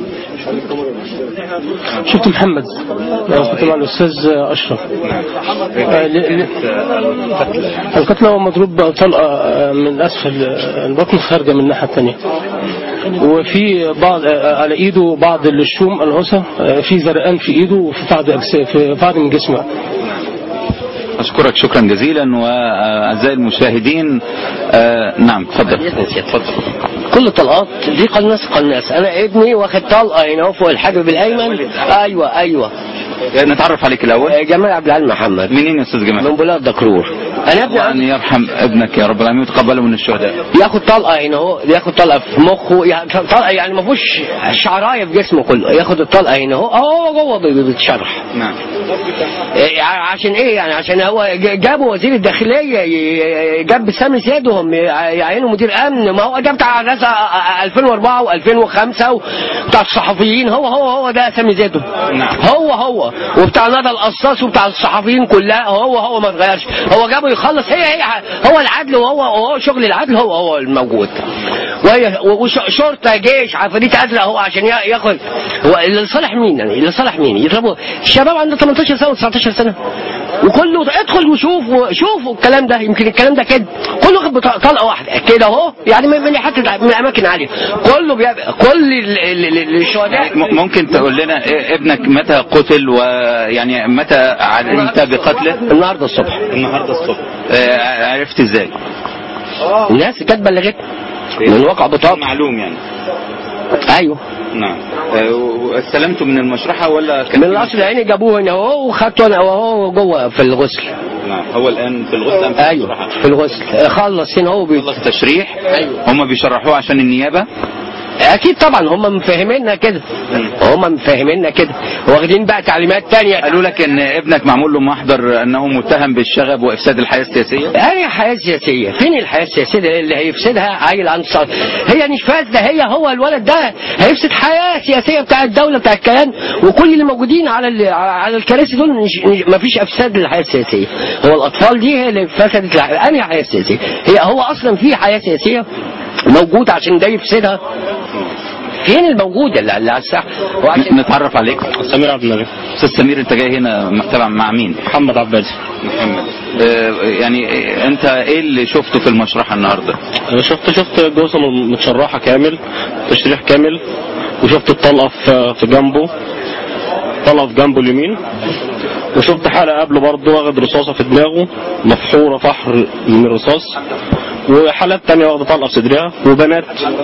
Speaker 11: شفت محمد كنت مع الاستاذ اشرف آه، ل- ل- القتلى هو مضروب طلقه آه، من اسفل آه، البطن خارجه من الناحيه الثانيه وفي بعض آه، على ايده بعض الشوم العصا آه، في زرقان في ايده وفي بعض أجس- في بعض من جسمه
Speaker 5: اشكرك شكرا جزيلا واعزائي المشاهدين آه، نعم تفضل تفضل
Speaker 12: كل الطلقات دي قناص قناص انا ابني واخد طلقه هنا فوق الحاجب الايمن ايوه ايوه
Speaker 5: نتعرف عليك الاول
Speaker 12: جمال عبد العال محمد
Speaker 5: منين يا استاذ جمال
Speaker 12: من بلاد دكرور انا ابني
Speaker 5: ان يرحم ابنك يا رب العالمين وتقبله من الشهداء
Speaker 12: ياخد طلقه هنا اهو ياخد طلقه في مخه يعني طلقه يعني ما فيهوش شعرايه في جسمه كله ياخد الطلقه هنا اهو اهو جوه بي- بيتشرح
Speaker 5: نعم
Speaker 12: إيه، عشان ايه يعني عشان هو ج- جابوا وزير الداخليه ي- جاب سامي سيادهم يعينوا مدير امن ما هو ده بتاع ناس 2004 و2005 بتاع الصحفيين هو هو هو ده سامي زيادهم
Speaker 5: نعم.
Speaker 12: هو هو وبتاع ندى القصاص وبتاع الصحفيين كلها هو هو ما اتغيرش هو جابه يخلص هي هي هو العدل وهو وهو شغل العدل هو هو الموجود وهي وشرطه جيش عفاريت ازرق هو عشان يا- ياخد هو اللي صالح مين يعني اللي صالح مين يضربوا الشباب عنده 18 سنه و19 سنه وكله ادخل وشوف شوفوا الكلام ده يمكن الكلام ده كده كله واخد بط- طلقه واحده كده اهو يعني من من حتى من اماكن عاليه كله بيبقى كل ال- ال- ال- الشهداء
Speaker 5: م- ممكن تقول لنا إيه ابنك متى قتل ويعني متى علمت بقتله
Speaker 12: النهارده الصبح
Speaker 5: النهارده الصبح آه، عرفت ازاي
Speaker 12: الناس كانت بلغت من واقع بطاقه
Speaker 5: معلوم يعني
Speaker 12: ايوه
Speaker 5: نعم آه، واستلمته من المشرحة ولا كان
Speaker 12: من القصر العيني جابوه هنا اهو وخدته انا وهو جوه في الغسل
Speaker 5: نعم هو الآن في الغسل أم في
Speaker 12: ايوه
Speaker 5: المشرحة؟
Speaker 12: في الغسل خلص هنا هو بي...
Speaker 5: خلص تشريح
Speaker 12: ايوه
Speaker 5: هم بيشرحوه عشان النيابة
Speaker 12: اكيد طبعا هم مفهميننا كده هم مفهميننا كده واخدين بقى تعليمات تانية
Speaker 5: قالوا لك ان ابنك معمول له محضر انه متهم بالشغب وافساد الحياه السياسيه
Speaker 12: هي حياة سياسية فين الحياة السياسية اللي هيفسدها عيل عنده صار هي مش فاسدة هي هو الولد ده هيفسد حياة سياسية بتاع الدولة بتاع الكيان وكل اللي موجودين على ال- على الكراسي دول مش مش- مفيش افساد للحياة السياسية هو الاطفال دي هي اللي فسدت الح- انهي حياة سياسية هي هو اصلا في حياة سياسية موجودة عشان ده يفسدها فين الموجودة اللي اللي على الساحة وعشان
Speaker 5: نتعرف عليك
Speaker 13: سمير عبد النبي
Speaker 5: استاذ سمير انت جاي هنا تبع مع مين
Speaker 13: محمد عبادي
Speaker 5: محمد آه، يعني آه، انت ايه اللي شفته في المشرحه النهارده
Speaker 13: انا شفت شفت جوزة متشرحة كامل تشريح كامل وشفت الطلقة في في جنبه طلقة في جنبه اليمين وشفت حالة قبله برضه واخد رصاصة في دماغه مفحورة فحر من الرصاص وحالات تانية واخدة طلقة في صدرها وبنات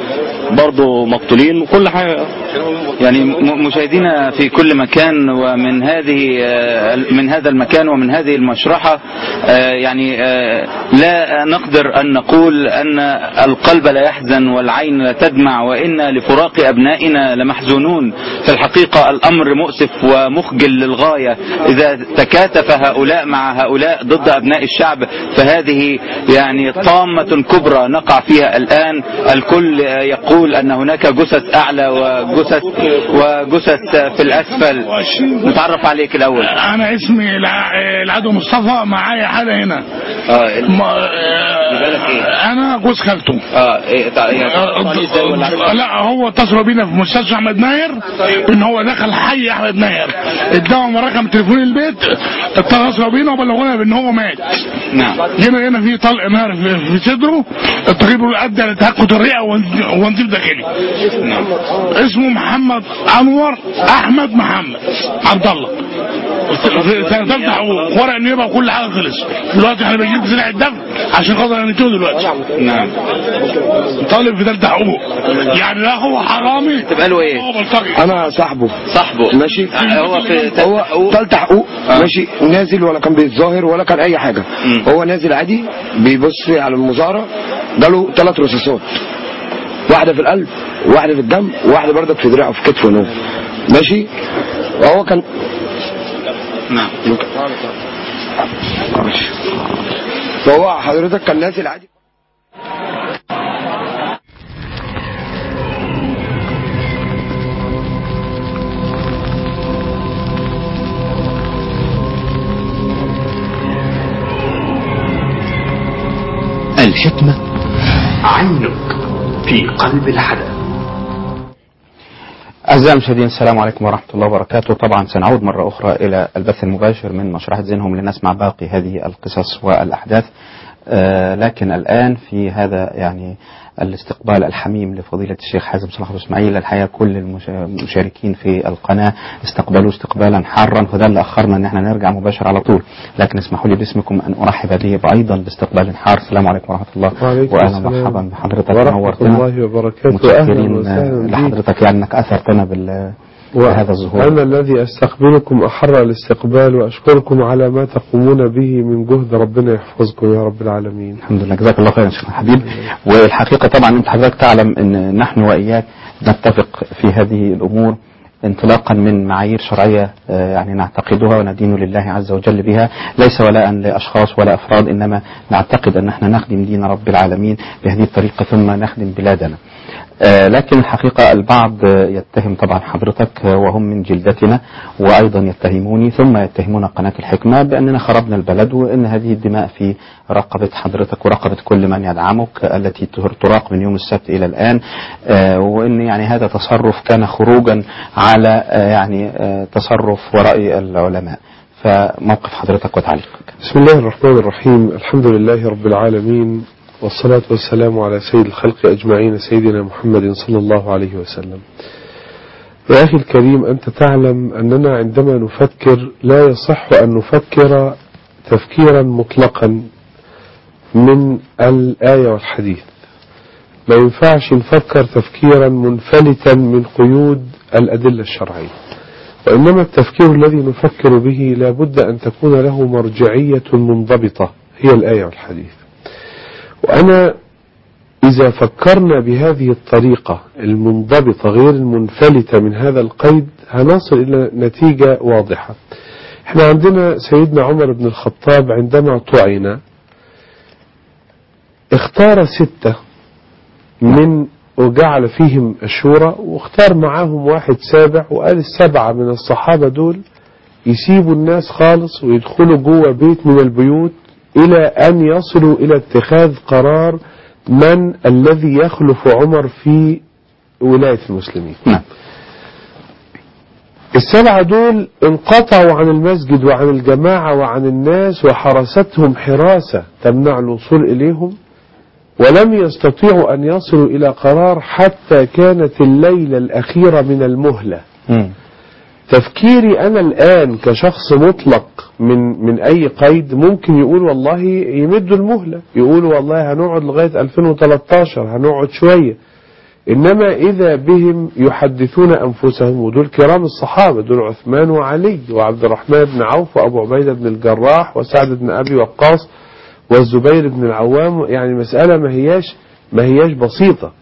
Speaker 13: برضه مقتولين وكل حاجة
Speaker 5: يعني م- مشاهدينا في كل مكان ومن هذه آه، من هذا المكان ومن هذه المشرحة آه، يعني آه، لا نقدر أن نقول أن القلب لا يحزن والعين لا تدمع وإنا لفراق أبنائنا لمحزونون في الحقيقة الأمر مؤسف ومخجل للغاية إذا تكاتف هؤلاء مع هؤلاء ضد أبناء الشعب فهذه يعني طامة كبرى نقع فيها الآن الكل يقول أن هناك جثث أعلى وجثث وجثث في الأسفل نتعرف عليك الأول
Speaker 14: انا اسمي الع- العدو مصطفى معايا حاله هنا
Speaker 5: اه
Speaker 14: ما- آه، انا جوز خالته
Speaker 5: اه إيه تع- يعني-
Speaker 14: لا هو اتصلوا بينا في مستشفى احمد ناير ان هو دخل حي احمد ناير اداهم رقم تليفون البيت اتصلوا بينا وبلغونا بان هو مات
Speaker 5: نعم
Speaker 14: هنا هنا في طلق نار في في صدره التقريب ادى لتهكد الرئه ونز- ونزيف داخلي اسمه محمد انور احمد محمد عبد الله في سنه ثالثه حقوق ورق النيابه وكل حاجه خلص دلوقتي احنا بنجيب سلاح الدفع عشان خاطر نتوه دلوقتي
Speaker 5: نعم
Speaker 14: طالب في ثالثه حقوق يعني لا هو حرامي
Speaker 5: تبقى له ايه؟
Speaker 14: هو بلطجي
Speaker 15: انا صاحبه
Speaker 5: صاحبه
Speaker 15: ماشي
Speaker 5: هو في
Speaker 15: هو ثالثه حقوق ماشي نازل ولا كان بيتظاهر ولا كان اي حاجه هو نازل عادي بيبص على المظاهره جاله ثلاث رصاصات واحده في القلب واحده في الجنب وواحده برضك في دراعه في كتفه هنا ماشي وهو كان
Speaker 5: نعم
Speaker 15: ماشي فهو حضرتك كان نازل عادي
Speaker 16: الحكمة عينك في قلب الحدث
Speaker 2: أعزائي المشاهدين السلام عليكم ورحمة الله وبركاته طبعا سنعود مرة أخرى إلى البث المباشر من مشرحة زينهم لنسمع باقي هذه القصص والأحداث آه لكن الآن في هذا يعني الاستقبال الحميم لفضيلة الشيخ حازم صلاح أبو إسماعيل الحقيقة كل المش- المشاركين في القناة استقبلوا استقبالا حارا فده اللي أخرنا أن احنا نرجع مباشر على طول لكن اسمحوا لي باسمكم أن أرحب به أيضا باستقبال حار السلام عليكم ورحمة الله
Speaker 17: وعليكم
Speaker 2: وأهلا
Speaker 17: السلام
Speaker 2: مرحبا بحضرتك
Speaker 17: ورحمة
Speaker 2: نورتنا
Speaker 17: الله وبركاته أهلا
Speaker 2: متشكرين
Speaker 17: وسهلا بك.
Speaker 2: لحضرتك يعني أنك أثرتنا بال بهذا الظهور
Speaker 17: أنا الذي أستقبلكم أحر الاستقبال وأشكركم على ما تقومون به من جهد ربنا يحفظكم يا رب العالمين
Speaker 2: الحمد لله جزاك الله خيرا شيخنا الحبيب والحقيقة طبعا أنت حضرتك تعلم أن نحن وإياك نتفق في هذه الأمور انطلاقا من معايير شرعية آه، يعني نعتقدها وندين لله عز وجل بها ليس ولاء لأشخاص ولا أفراد إنما نعتقد أن احنا نخدم دين رب العالمين بهذه الطريقة ثم نخدم بلادنا آه، لكن الحقيقة البعض آه، يتهم طبعا حضرتك آه، وهم من جلدتنا وأيضا يتهموني ثم يتهمون قناة الحكمة بأننا خربنا البلد وأن هذه الدماء في رقبة حضرتك ورقبة كل من يدعمك آه، التي تراق من يوم السبت إلى الآن آه، وأن يعني هذا تصرف كان خروجا على آه، يعني آه، تصرف ورأي العلماء فموقف حضرتك وتعليقك
Speaker 17: بسم الله الرحمن الرحيم الحمد لله رب العالمين والصلاة والسلام على سيد الخلق أجمعين سيدنا محمد صلى الله عليه وسلم يا أخي الكريم أنت تعلم أننا عندما نفكر لا يصح أن نفكر تفكيرا مطلقا من الآية والحديث ما ينفعش نفكر تفكيرا منفلتا من قيود الأدلة الشرعية وإنما التفكير الذي نفكر به لا بد أن تكون له مرجعية منضبطة هي الآية والحديث وأنا إذا فكرنا بهذه الطريقة المنضبطة غير المنفلتة من هذا القيد هنصل إلى نتيجة واضحة احنا عندنا سيدنا عمر بن الخطاب عندما طعن اختار ستة من وجعل فيهم الشورى واختار معاهم واحد سابع وقال السبعة من الصحابة دول يسيبوا الناس خالص ويدخلوا جوه بيت من البيوت إلى أن يصلوا إلى اتخاذ قرار من الذي يخلف عمر في ولاية المسلمين
Speaker 2: نعم.
Speaker 17: السبعة دول انقطعوا عن المسجد وعن الجماعة وعن الناس وحرستهم حراسة تمنع الوصول إليهم ولم يستطيعوا أن يصلوا إلى قرار حتى كانت الليلة الأخيرة من المهلة تفكيري أنا الآن كشخص مطلق من من أي قيد ممكن يقول والله يمدوا المهلة يقول والله هنقعد لغاية 2013 هنقعد شوية إنما إذا بهم يحدثون أنفسهم ودول كرام الصحابة دول عثمان وعلي وعبد الرحمن بن عوف وأبو عبيدة بن الجراح وسعد بن أبي وقاص والزبير بن العوام يعني مسألة ما هياش ما هياش بسيطة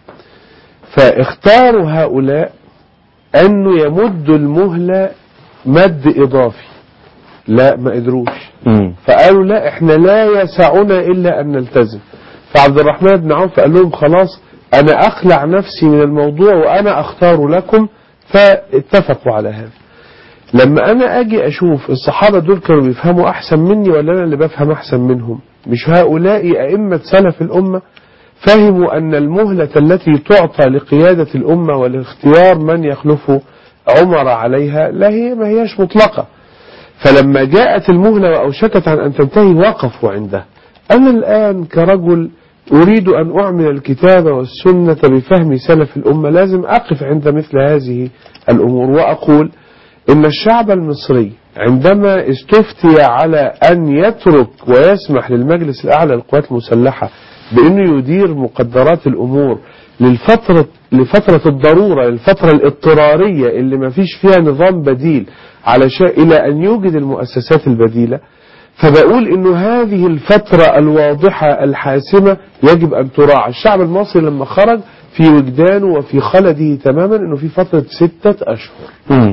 Speaker 17: فاختاروا هؤلاء أنه يمدوا المهلة مد إضافي لا ما قدروش فقالوا لا احنا لا يسعنا إلا أن نلتزم فعبد الرحمن بن عوف قال لهم خلاص أنا أخلع نفسي من الموضوع وأنا أختار لكم فاتفقوا على هذا لما أنا أجي أشوف الصحابة دول كانوا بيفهموا أحسن مني ولا أنا اللي بفهم أحسن منهم مش هؤلاء أئمة سلف الأمة فهموا أن المهلة التي تعطى لقيادة الأمة ولاختيار من يخلف عمر عليها لا هي ما هياش مطلقة فلما جاءت المهلة وأوشكت عن أن تنتهي وقفوا عندها أنا الآن كرجل أريد أن أعمل الكتاب والسنة بفهم سلف الأمة لازم أقف عند مثل هذه الأمور وأقول إن الشعب المصري عندما استفتي على أن يترك ويسمح للمجلس الأعلى للقوات المسلحة بأنه يدير مقدرات الأمور للفترة لفترة الضرورة للفترة الاضطرارية اللي ما فيش فيها نظام بديل علشان إلى أن يوجد المؤسسات البديلة فبقول انه هذه الفترة الواضحة الحاسمة يجب ان تراعى الشعب المصري لما خرج في وجدانه وفي خلده تماما انه في فترة ستة اشهر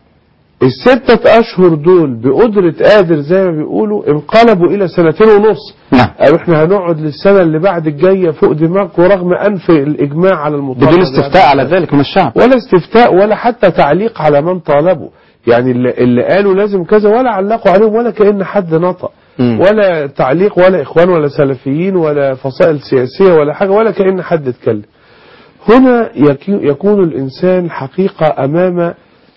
Speaker 17: الستة اشهر دول بقدرة قادر زي ما بيقولوا انقلبوا الى سنتين ونص
Speaker 2: نعم.
Speaker 17: قالوا احنا هنقعد للسنة اللي بعد الجاية فوق دماغكم رغم انف الاجماع على المطالبة
Speaker 2: بدون استفتاء على ذلك من الشعب
Speaker 17: ولا استفتاء ولا حتى تعليق على من طالبوا يعني اللي, اللي قالوا لازم كذا ولا علقوا عليهم ولا كأن حد نطق ولا تعليق ولا إخوان ولا سلفيين ولا فصائل سياسية ولا حاجة ولا كأن حد اتكلم هنا يكون الإنسان حقيقة أمام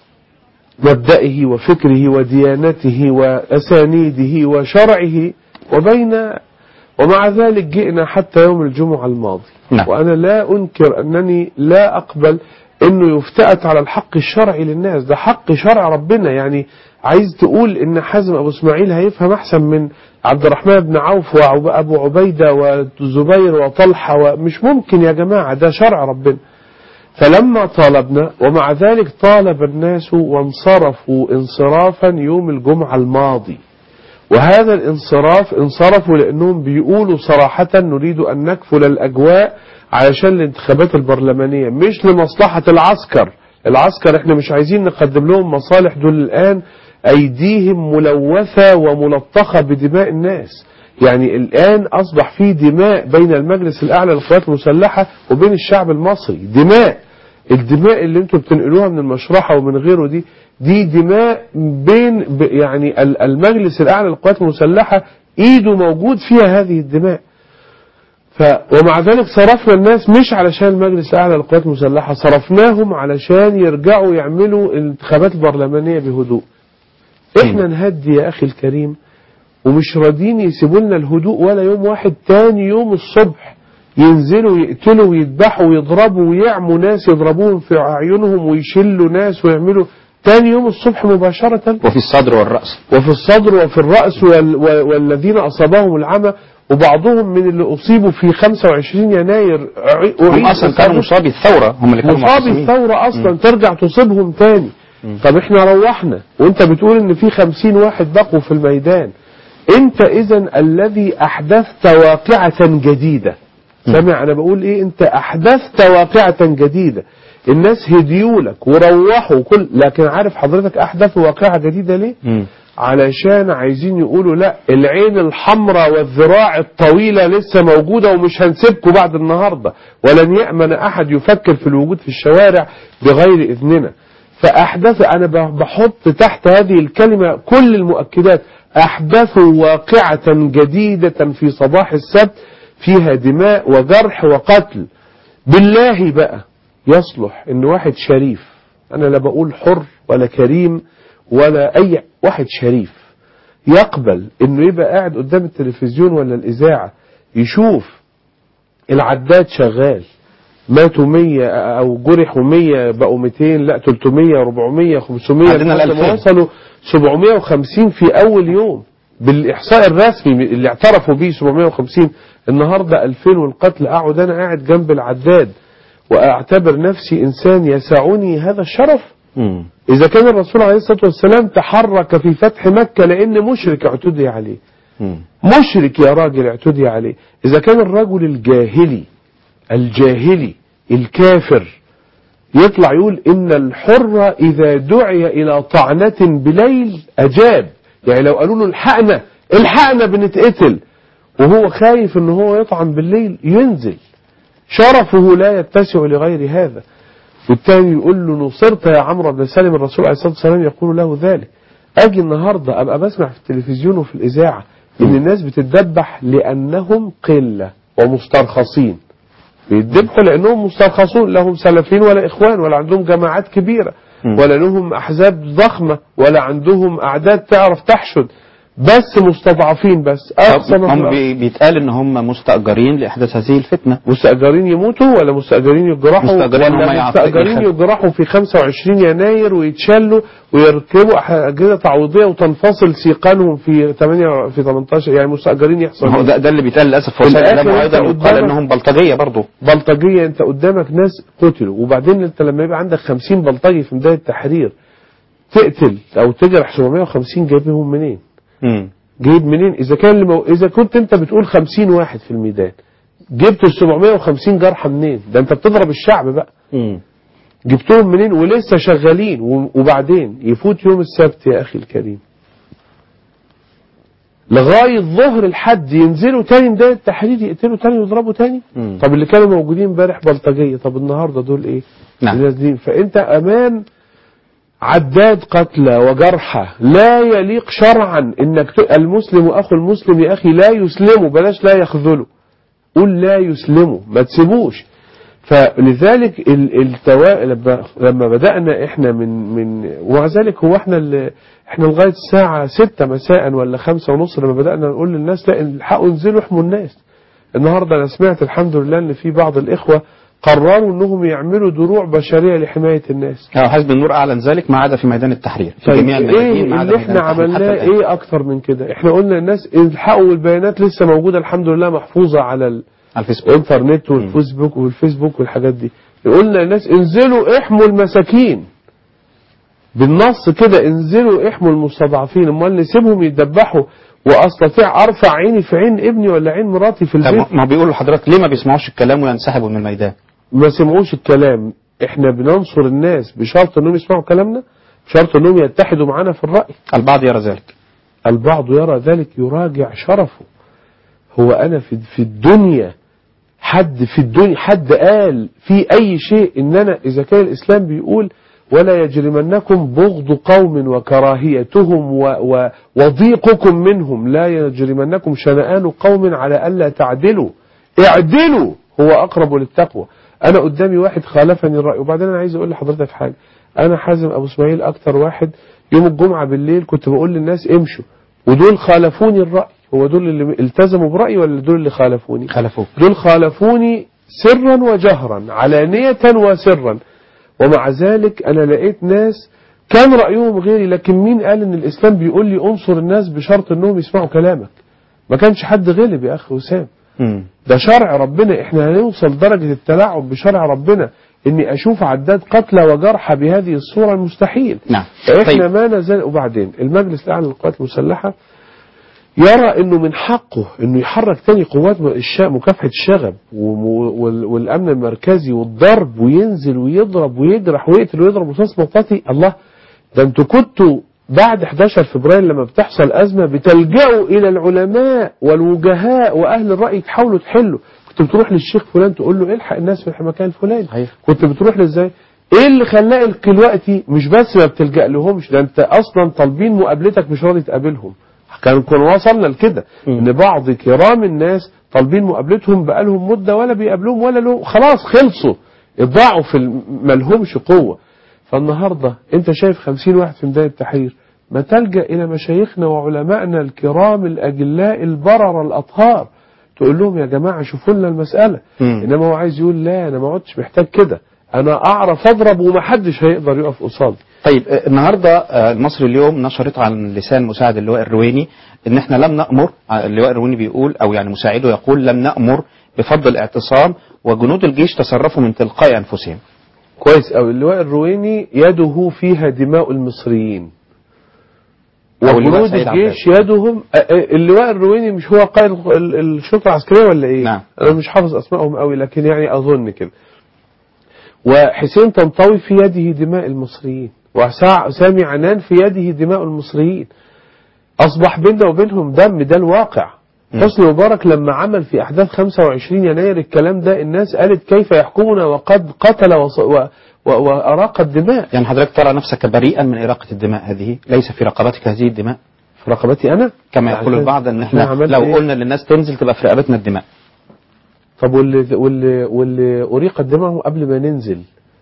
Speaker 17: مبدئه وفكره وديانته وأسانيده وشرعه وبين ومع ذلك جئنا حتى يوم الجمعة الماضي
Speaker 2: نعم.
Speaker 17: وأنا لا أنكر أنني لا أقبل انه يفتأت على الحق الشرعي للناس ده حق شرع ربنا يعني عايز تقول ان حازم ابو اسماعيل هيفهم احسن من عبد الرحمن بن عوف وابو عبيدة والزبير وطلحة ومش ممكن يا جماعة ده شرع ربنا فلما طالبنا ومع ذلك طالب الناس وانصرفوا انصرافا يوم الجمعة الماضي وهذا الانصراف انصرفوا لانهم بيقولوا صراحة نريد ان نكفل الاجواء علشان الانتخابات البرلمانية مش لمصلحة العسكر العسكر احنا مش عايزين نقدم لهم مصالح دول الآن أيديهم ملوثة وملطخة بدماء الناس يعني الآن أصبح في دماء بين المجلس الأعلى للقوات المسلحة وبين الشعب المصري دماء الدماء اللي انتم بتنقلوها من المشرحة ومن غيره دي دي دماء بين يعني المجلس الأعلى للقوات المسلحة ايده موجود فيها هذه الدماء ف ومع ذلك صرفنا الناس مش علشان المجلس الأعلى للقوات المسلحة صرفناهم علشان يرجعوا يعملوا الانتخابات البرلمانية بهدوء احنا نهدي يا أخي الكريم ومش راضيين يسيبوا لنا الهدوء ولا يوم واحد تاني يوم الصبح ينزلوا يقتلوا ويذبحوا ويضربوا ويعموا ناس يضربوهم في أعينهم ويشلوا ناس ويعملوا تاني يوم الصبح مباشرة
Speaker 2: وفي الصدر والرأس
Speaker 17: وفي الصدر وفي الرأس وال والذين أصابهم العمى وبعضهم من اللي أصيبوا في 25 يناير
Speaker 2: هم أصلا كانوا مصابي الثورة هم اللي كانوا
Speaker 17: مصابي الثورة أصلا م. ترجع تصيبهم تاني م. طب احنا روحنا وانت بتقول ان في 50 واحد بقوا في الميدان انت اذا الذي احدثت واقعة جديدة سامع انا بقول ايه انت احدثت واقعة جديدة الناس هديولك وروحوا كل لكن عارف حضرتك احدثوا واقعة جديدة ليه علشان عايزين يقولوا لا العين الحمراء والذراع الطويلة لسه موجودة ومش هنسيبكم بعد النهاردة ولن يأمن أحد يفكر في الوجود في الشوارع بغير إذننا فأحدث أنا بحط تحت هذه الكلمة كل المؤكدات أحدثوا واقعة جديدة في صباح السبت فيها دماء وجرح وقتل بالله بقى يصلح ان واحد شريف انا لا بقول حر ولا كريم ولا اي واحد شريف يقبل انه يبقى قاعد قدام التلفزيون ولا الاذاعه يشوف العداد شغال ماتوا 100 او جرحوا 100 بقوا 200 لا 300 400 500
Speaker 2: عندنا
Speaker 17: لحد ما
Speaker 2: الألفين.
Speaker 17: وصلوا 750 في اول يوم بالاحصاء الرسمي اللي اعترفوا بيه 750 النهارده 2000 والقتل اقعد انا قاعد جنب العداد واعتبر نفسي انسان يسعني هذا الشرف إذا كان الرسول عليه الصلاة والسلام تحرك في فتح مكة لأن مشرك اعتدي عليه مشرك يا راجل اعتدي عليه إذا كان الرجل الجاهلي الجاهلي الكافر يطلع يقول إن الحر إذا دعي إلى طعنة بليل أجاب يعني لو قالوا له الحقنا الحقنا بنتقتل وهو خايف ان هو يطعن بالليل ينزل شرفه لا يتسع لغير هذا والتاني يقول له نصرت يا عمرو بن سالم الرسول عليه الصلاة والسلام يقول له ذلك أجي النهاردة أبقى بسمع في التلفزيون وفي الإذاعة إن الناس بتتذبح لأنهم قلة ومسترخصين بيتذبحوا لأنهم مسترخصون لهم سلفين ولا إخوان ولا عندهم جماعات كبيرة ولا لهم أحزاب ضخمة ولا عندهم أعداد تعرف تحشد بس مستضعفين بس أقصى ما في
Speaker 2: هم
Speaker 17: الأرض.
Speaker 2: بي- بيتقال ان هم مستأجرين لإحداث هذه الفتنة
Speaker 17: مستأجرين يموتوا ولا مستأجرين يجرحوا
Speaker 2: مستأجرين هم
Speaker 17: ولا
Speaker 2: يعط-
Speaker 17: مستأجرين
Speaker 2: يخل-
Speaker 17: يجرحوا في 25 يناير ويتشلوا ويركبوا أح- أجهزة تعويضية وتنفصل سيقانهم في 8 في 18 يعني مستأجرين يحصل
Speaker 2: ما هو ده, ده اللي بيتقال للأسف في
Speaker 17: في
Speaker 2: وسائل
Speaker 17: الآخر
Speaker 2: الإعلام
Speaker 17: أنت
Speaker 2: أيضا يقال
Speaker 17: قدامك-
Speaker 2: انهم بلطجية برضه
Speaker 17: بلطجية أنت قدامك ناس قتلوا وبعدين أنت لما يبقى عندك 50 بلطجي في ميدان التحرير تقتل أو تجرح 750 جايبهم منين؟ جايب منين اذا كان لمو... اذا كنت انت بتقول 50 واحد في الميدان جبت ال 750 جرحى منين ده انت بتضرب الشعب بقى جبتهم منين ولسه شغالين و- وبعدين يفوت يوم السبت يا اخي الكريم لغاية ظهر الحد ينزلوا تاني ميدان التحرير يقتلوا تاني ويضربوا تاني طب اللي كانوا موجودين امبارح بلطجية طب النهاردة دول ايه
Speaker 2: نعم.
Speaker 17: الناس دي فانت امان عداد قتلى وجرحى لا يليق شرعا انك ت... المسلم اخو المسلم يا اخي لا يسلمه بلاش لا يخذله قول لا يسلمه ما تسيبوش فلذلك ال- التوا... لما- لما بدأنا احنا من من ومع ذلك هو احنا اللي احنا لغاية الساعة ستة مساء ولا خمسة ونص لما بدأنا نقول للناس لا الحقوا انزلوا احموا الناس النهاردة انا سمعت الحمد لله ان في بعض الاخوة قرروا انهم يعملوا دروع بشرية لحماية الناس
Speaker 2: آه، حزب النور أعلن ذلك ما عدا في ميدان التحرير في
Speaker 17: طيب
Speaker 2: جميع
Speaker 17: ايه
Speaker 2: الميادين ما عدا
Speaker 17: اللي
Speaker 2: ميدان
Speaker 17: احنا
Speaker 2: التحرير حتى
Speaker 17: عملناه
Speaker 2: الآن.
Speaker 17: ايه اكتر من كده احنا قلنا للناس الحقوا البيانات لسه موجودة الحمد لله محفوظة على ال... الانترنت والفيسبوك والفيسبوك والحاجات دي قلنا للناس انزلوا احموا المساكين بالنص كده انزلوا احموا المستضعفين امال نسيبهم يتدبحوا واستطيع ارفع عيني في عين ابني ولا عين مراتي في
Speaker 2: طب
Speaker 17: البيت
Speaker 2: ما بيقولوا لحضرتك ليه ما بيسمعوش الكلام وينسحبوا من الميدان
Speaker 17: ما سمعوش الكلام احنا بننصر الناس بشرط انهم يسمعوا كلامنا بشرط انهم يتحدوا معنا في الرأي
Speaker 2: البعض يرى ذلك
Speaker 17: البعض يرى ذلك يراجع شرفه هو انا في في الدنيا حد في الدنيا حد قال في اي شيء ان انا اذا كان الاسلام بيقول ولا يجرمنكم بغض قوم وكراهيتهم و و وضيقكم منهم لا يجرمنكم شنآن قوم على الا تعدلوا اعدلوا هو اقرب للتقوى انا قدامي واحد خالفني الراي وبعدين انا عايز اقول لحضرتك حاجه انا حازم ابو اسماعيل اكتر واحد يوم الجمعه بالليل كنت بقول للناس امشوا ودول خالفوني الراي هو دول اللي التزموا برايي ولا دول اللي خالفوني
Speaker 2: خالفوك
Speaker 17: دول خالفوني سرا وجهرا علانية وسرا ومع ذلك أنا لقيت ناس كان رأيهم غيري لكن مين قال إن الإسلام بيقول لي أنصر الناس بشرط إنهم يسمعوا كلامك ما كانش حد غلب يا أخ وسام ده شرع ربنا احنا هنوصل درجة التلاعب بشرع ربنا اني اشوف عداد قتلى وجرحى بهذه الصورة المستحيل
Speaker 2: نعم
Speaker 17: فاحنا
Speaker 2: طيب.
Speaker 17: ما نزال وبعدين المجلس الاعلى للقوات المسلحة يرى انه من حقه انه يحرك تاني قوات الش- مكافحة الشغب وم- وال- والامن المركزي والضرب وينزل ويضرب ويجرح ويقتل ويضرب رصاص مطاطي الله ده انتوا كنتوا بعد 11 فبراير لما بتحصل ازمة بتلجأوا الى العلماء والوجهاء واهل الرأي تحاولوا تحلوا كنت بتروح للشيخ فلان تقول له الحق الناس في المكان الفلاني كنت بتروح له ازاي ايه اللي خلاك دلوقتي مش بس ما بتلجأ لهمش ده انت اصلا طالبين مقابلتك مش راضي تقابلهم كان كنا وصلنا لكده ان بعض كرام الناس طالبين مقابلتهم بقالهم مدة ولا بيقابلوهم ولا له خلاص خلصوا اتضاعوا في الم- ملهمش قوة فالنهاردة انت شايف خمسين واحد في ميدان التحرير ما تلجأ إلى مشايخنا وعلمائنا الكرام الأجلاء البرر الأطهار تقول لهم يا جماعة شوفوا لنا المسألة إنما هو عايز يقول لا أنا ما عدتش محتاج كده أنا أعرف أضرب ومحدش هيقدر يقف قصادي
Speaker 2: طيب آه، النهارده آه، المصري اليوم نشرت على لسان مساعد اللواء الرويني ان احنا لم نامر آه، اللواء الرويني بيقول او يعني مساعده يقول لم نامر بفضل الاعتصام وجنود الجيش تصرفوا من تلقاء انفسهم
Speaker 17: كويس أوي اللواء الرويني يده فيها دماء المصريين
Speaker 2: أو اللواء
Speaker 17: وجنود
Speaker 2: سيد
Speaker 17: الجيش يدهم أ- أ- اللواء الرويني مش هو قائد ال- ال- الشرطة العسكرية ولا ايه نعم. انا مش حافظ اسمائهم قوي لكن يعني اظن كده وحسين طنطاوي في يده دماء المصريين وسامي عنان في يده دماء المصريين اصبح بيننا وبينهم دم ده الواقع حسني مبارك لما عمل في احداث 25 يناير الكلام ده الناس قالت كيف يحكمنا وقد قتل وص- و- و- واراق الدماء
Speaker 2: يعني حضرتك ترى نفسك بريئا من إراقة الدماء هذه ليس في رقبتك هذه الدماء
Speaker 17: في رقبتي أنا
Speaker 2: كما
Speaker 17: يعني
Speaker 2: يقول البعض ان
Speaker 17: أنا
Speaker 2: احنا
Speaker 17: عملت
Speaker 2: لو
Speaker 17: إيه؟
Speaker 2: قلنا للناس تنزل تبقى في رقبتنا الدماء
Speaker 17: طب واللي واللي واللي أريق دماءهم قبل ما ننزل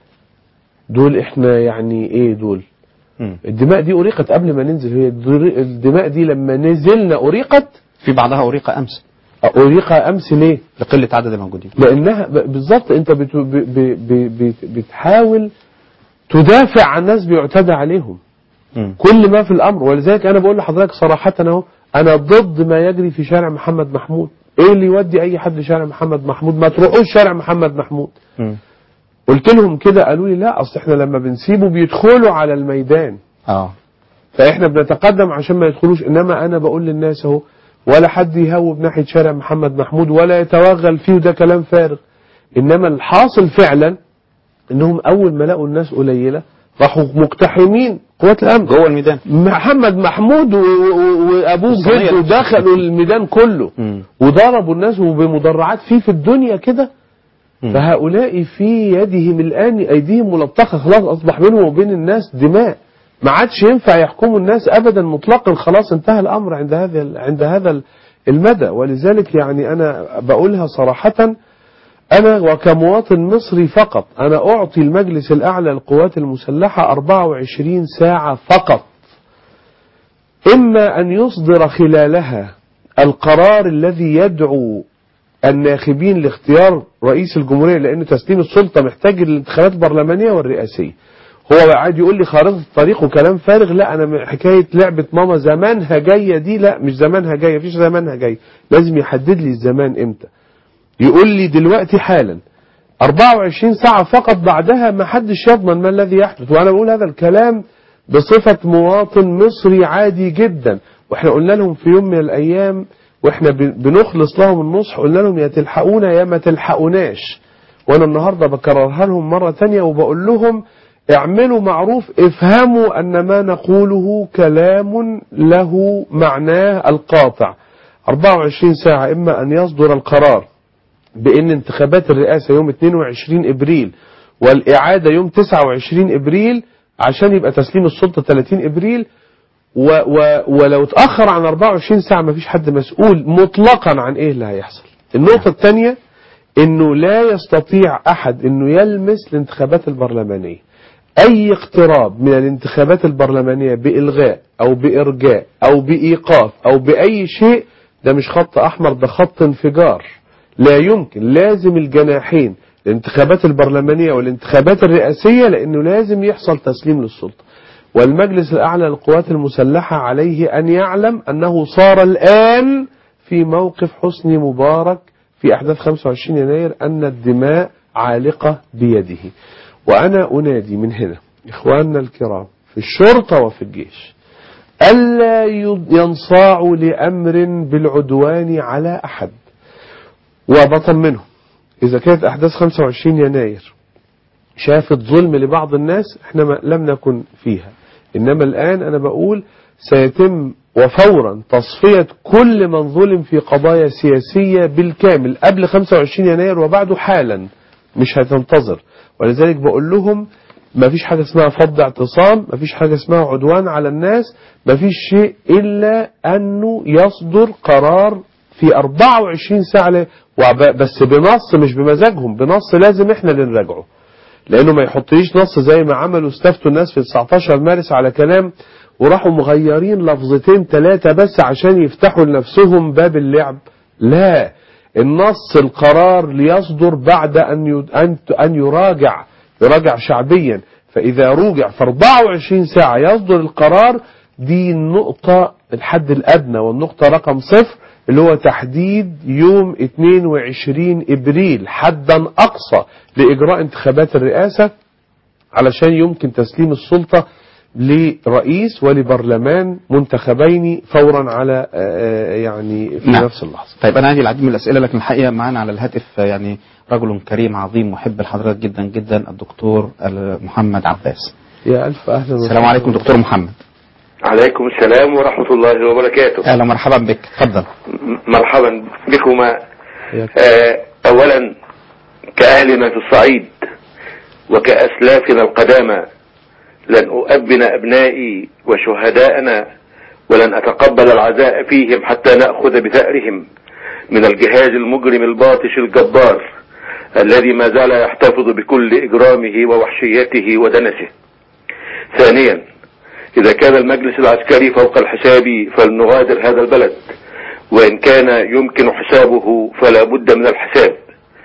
Speaker 17: دول احنا يعني ايه دول الدماء دي أريقت قبل ما ننزل هي الدر- الدماء دي لما نزلنا أريقت
Speaker 2: في بعضها أريق أمس
Speaker 17: أريق أمس ليه
Speaker 2: لقلة عدد الموجودين
Speaker 17: لأنها ب- بالظبط أنت بت ب ب ب ب بتحاول تدافع عن ناس بيعتدى عليهم كل ما في الأمر ولذلك أنا بقول لحضرتك صراحة أهو أنا ضد ما يجري في شارع محمد محمود إيه اللي يودي أي حد شارع محمد محمود ما تروحوش شارع محمد محمود قلت لهم كده قالوا لي لا أصل إحنا لما بنسيبه بيدخلوا على الميدان
Speaker 2: اه
Speaker 17: فإحنا بنتقدم عشان ما يدخلوش إنما أنا بقول للناس أهو ولا حد يهوب ناحية شارع محمد محمود ولا يتوغل فيه وده كلام فارغ إنما الحاصل فعلا إنهم أول ما لقوا الناس قليلة راحوا مقتحمين قوات الأمن
Speaker 2: جوه الميدان
Speaker 17: محمد محمود و- و- وأبوه
Speaker 2: الصينية.
Speaker 17: جده دخلوا الميدان كله وضربوا الناس وبمدرعات فيه في الدنيا كده فهؤلاء في يدهم الآن أيديهم ملطخة خلاص أصبح بينهم وبين الناس دماء ما عادش ينفع يحكموا الناس أبدا مطلقا خلاص انتهى الأمر عند هذا عند هذا المدى ولذلك يعني أنا بقولها صراحة أنا وكمواطن مصري فقط أنا أعطي المجلس الأعلى للقوات المسلحة 24 ساعة فقط إما أن يصدر خلالها القرار الذي يدعو الناخبين لاختيار رئيس الجمهورية لأن تسليم السلطة محتاج الانتخابات البرلمانية والرئاسية هو قاعد يقول لي خارطة الطريق وكلام فارغ لا أنا من حكاية لعبة ماما زمانها جاية دي لا مش زمانها جاية مفيش زمانها جاية لازم يحدد لي الزمان إمتى يقول لي دلوقتي حالا 24 ساعة فقط بعدها ما حدش يضمن ما الذي يحدث وأنا بقول هذا الكلام بصفة مواطن مصري عادي جدا واحنا قلنا لهم في يوم من الأيام واحنا ب- بنخلص لهم النصح قلنا لهم يا تلحقونا يا ما تلحقوناش وانا النهاردة بكررها لهم مرة تانية وبقول لهم اعملوا معروف افهموا ان ما نقوله كلام له معناه القاطع 24 ساعة اما ان يصدر القرار بان انتخابات الرئاسة يوم 22 ابريل والاعادة يوم 29 ابريل عشان يبقى تسليم السلطة 30 ابريل و و ولو اتأخر عن 24 ساعة مفيش حد مسؤول مطلقا عن ايه اللي هيحصل النقطة الثانية انه لا يستطيع احد انه يلمس الانتخابات البرلمانية اي اقتراب من الانتخابات البرلمانية بإلغاء او بإرجاء او بإيقاف او بأي شيء ده مش خط احمر ده خط انفجار لا يمكن لازم الجناحين الانتخابات البرلمانية والانتخابات الرئاسية لانه لازم يحصل تسليم للسلطة والمجلس الأعلى للقوات المسلحة عليه أن يعلم أنه صار الآن في موقف حسني مبارك في أحداث 25 يناير أن الدماء عالقة بيده وأنا أنادي من هنا إخواننا الكرام في الشرطة وفي الجيش ألا ي- ينصاعوا لأمر بالعدوان على أحد وبطمنهم إذا كانت أحداث 25 يناير شافت ظلم لبعض الناس احنا ما لم نكن فيها إنما الآن أنا بقول سيتم وفورا تصفية كل من ظلم في قضايا سياسية بالكامل قبل 25 يناير وبعده حالا مش هتنتظر ولذلك بقول لهم ما فيش حاجة اسمها فض اعتصام ما فيش حاجة اسمها عدوان على الناس ما فيش شيء إلا أنه يصدر قرار في 24 ساعة ل- وب- بس بنص مش بمزاجهم بنص لازم احنا اللي نراجعه لانه ما يحطليش نص زي ما عملوا استفتوا الناس في 19 مارس على كلام وراحوا مغيرين لفظتين ثلاثة بس عشان يفتحوا لنفسهم باب اللعب لا النص القرار ليصدر بعد أن ي- أن أن يراجع يراجع شعبيا فإذا روجع في 24 ساعة يصدر القرار دي النقطة الحد الأدنى والنقطة رقم صفر اللي هو تحديد يوم 22 إبريل حدا أقصى لإجراء انتخابات الرئاسة علشان يمكن تسليم السلطة لرئيس ولبرلمان منتخبين فورا على آه، يعني في
Speaker 2: نعم.
Speaker 17: نفس اللحظة
Speaker 2: طيب انا عندي العديد من الاسئله لكن الحقيقه معانا على الهاتف يعني رجل كريم عظيم محب لحضرتك جدا جدا الدكتور محمد عباس
Speaker 17: يا ألف أهلا
Speaker 2: السلام عليكم دكتور محمد
Speaker 18: عليكم السلام ورحمة الله وبركاته
Speaker 2: اهلا مرحبا بك اتفضل
Speaker 18: م- مرحبا بكما آه، أولا كأهلنا في الصعيد وكأسلافنا القدامى لن أؤبن أبنائي وشهداءنا ولن أتقبل العزاء فيهم حتى نأخذ بثأرهم من الجهاز المجرم الباطش الجبار الذي ما زال يحتفظ بكل إجرامه ووحشيته ودنسه ثانيا إذا كان المجلس العسكري فوق الحساب فلنغادر هذا البلد وإن كان يمكن حسابه فلا بد من الحساب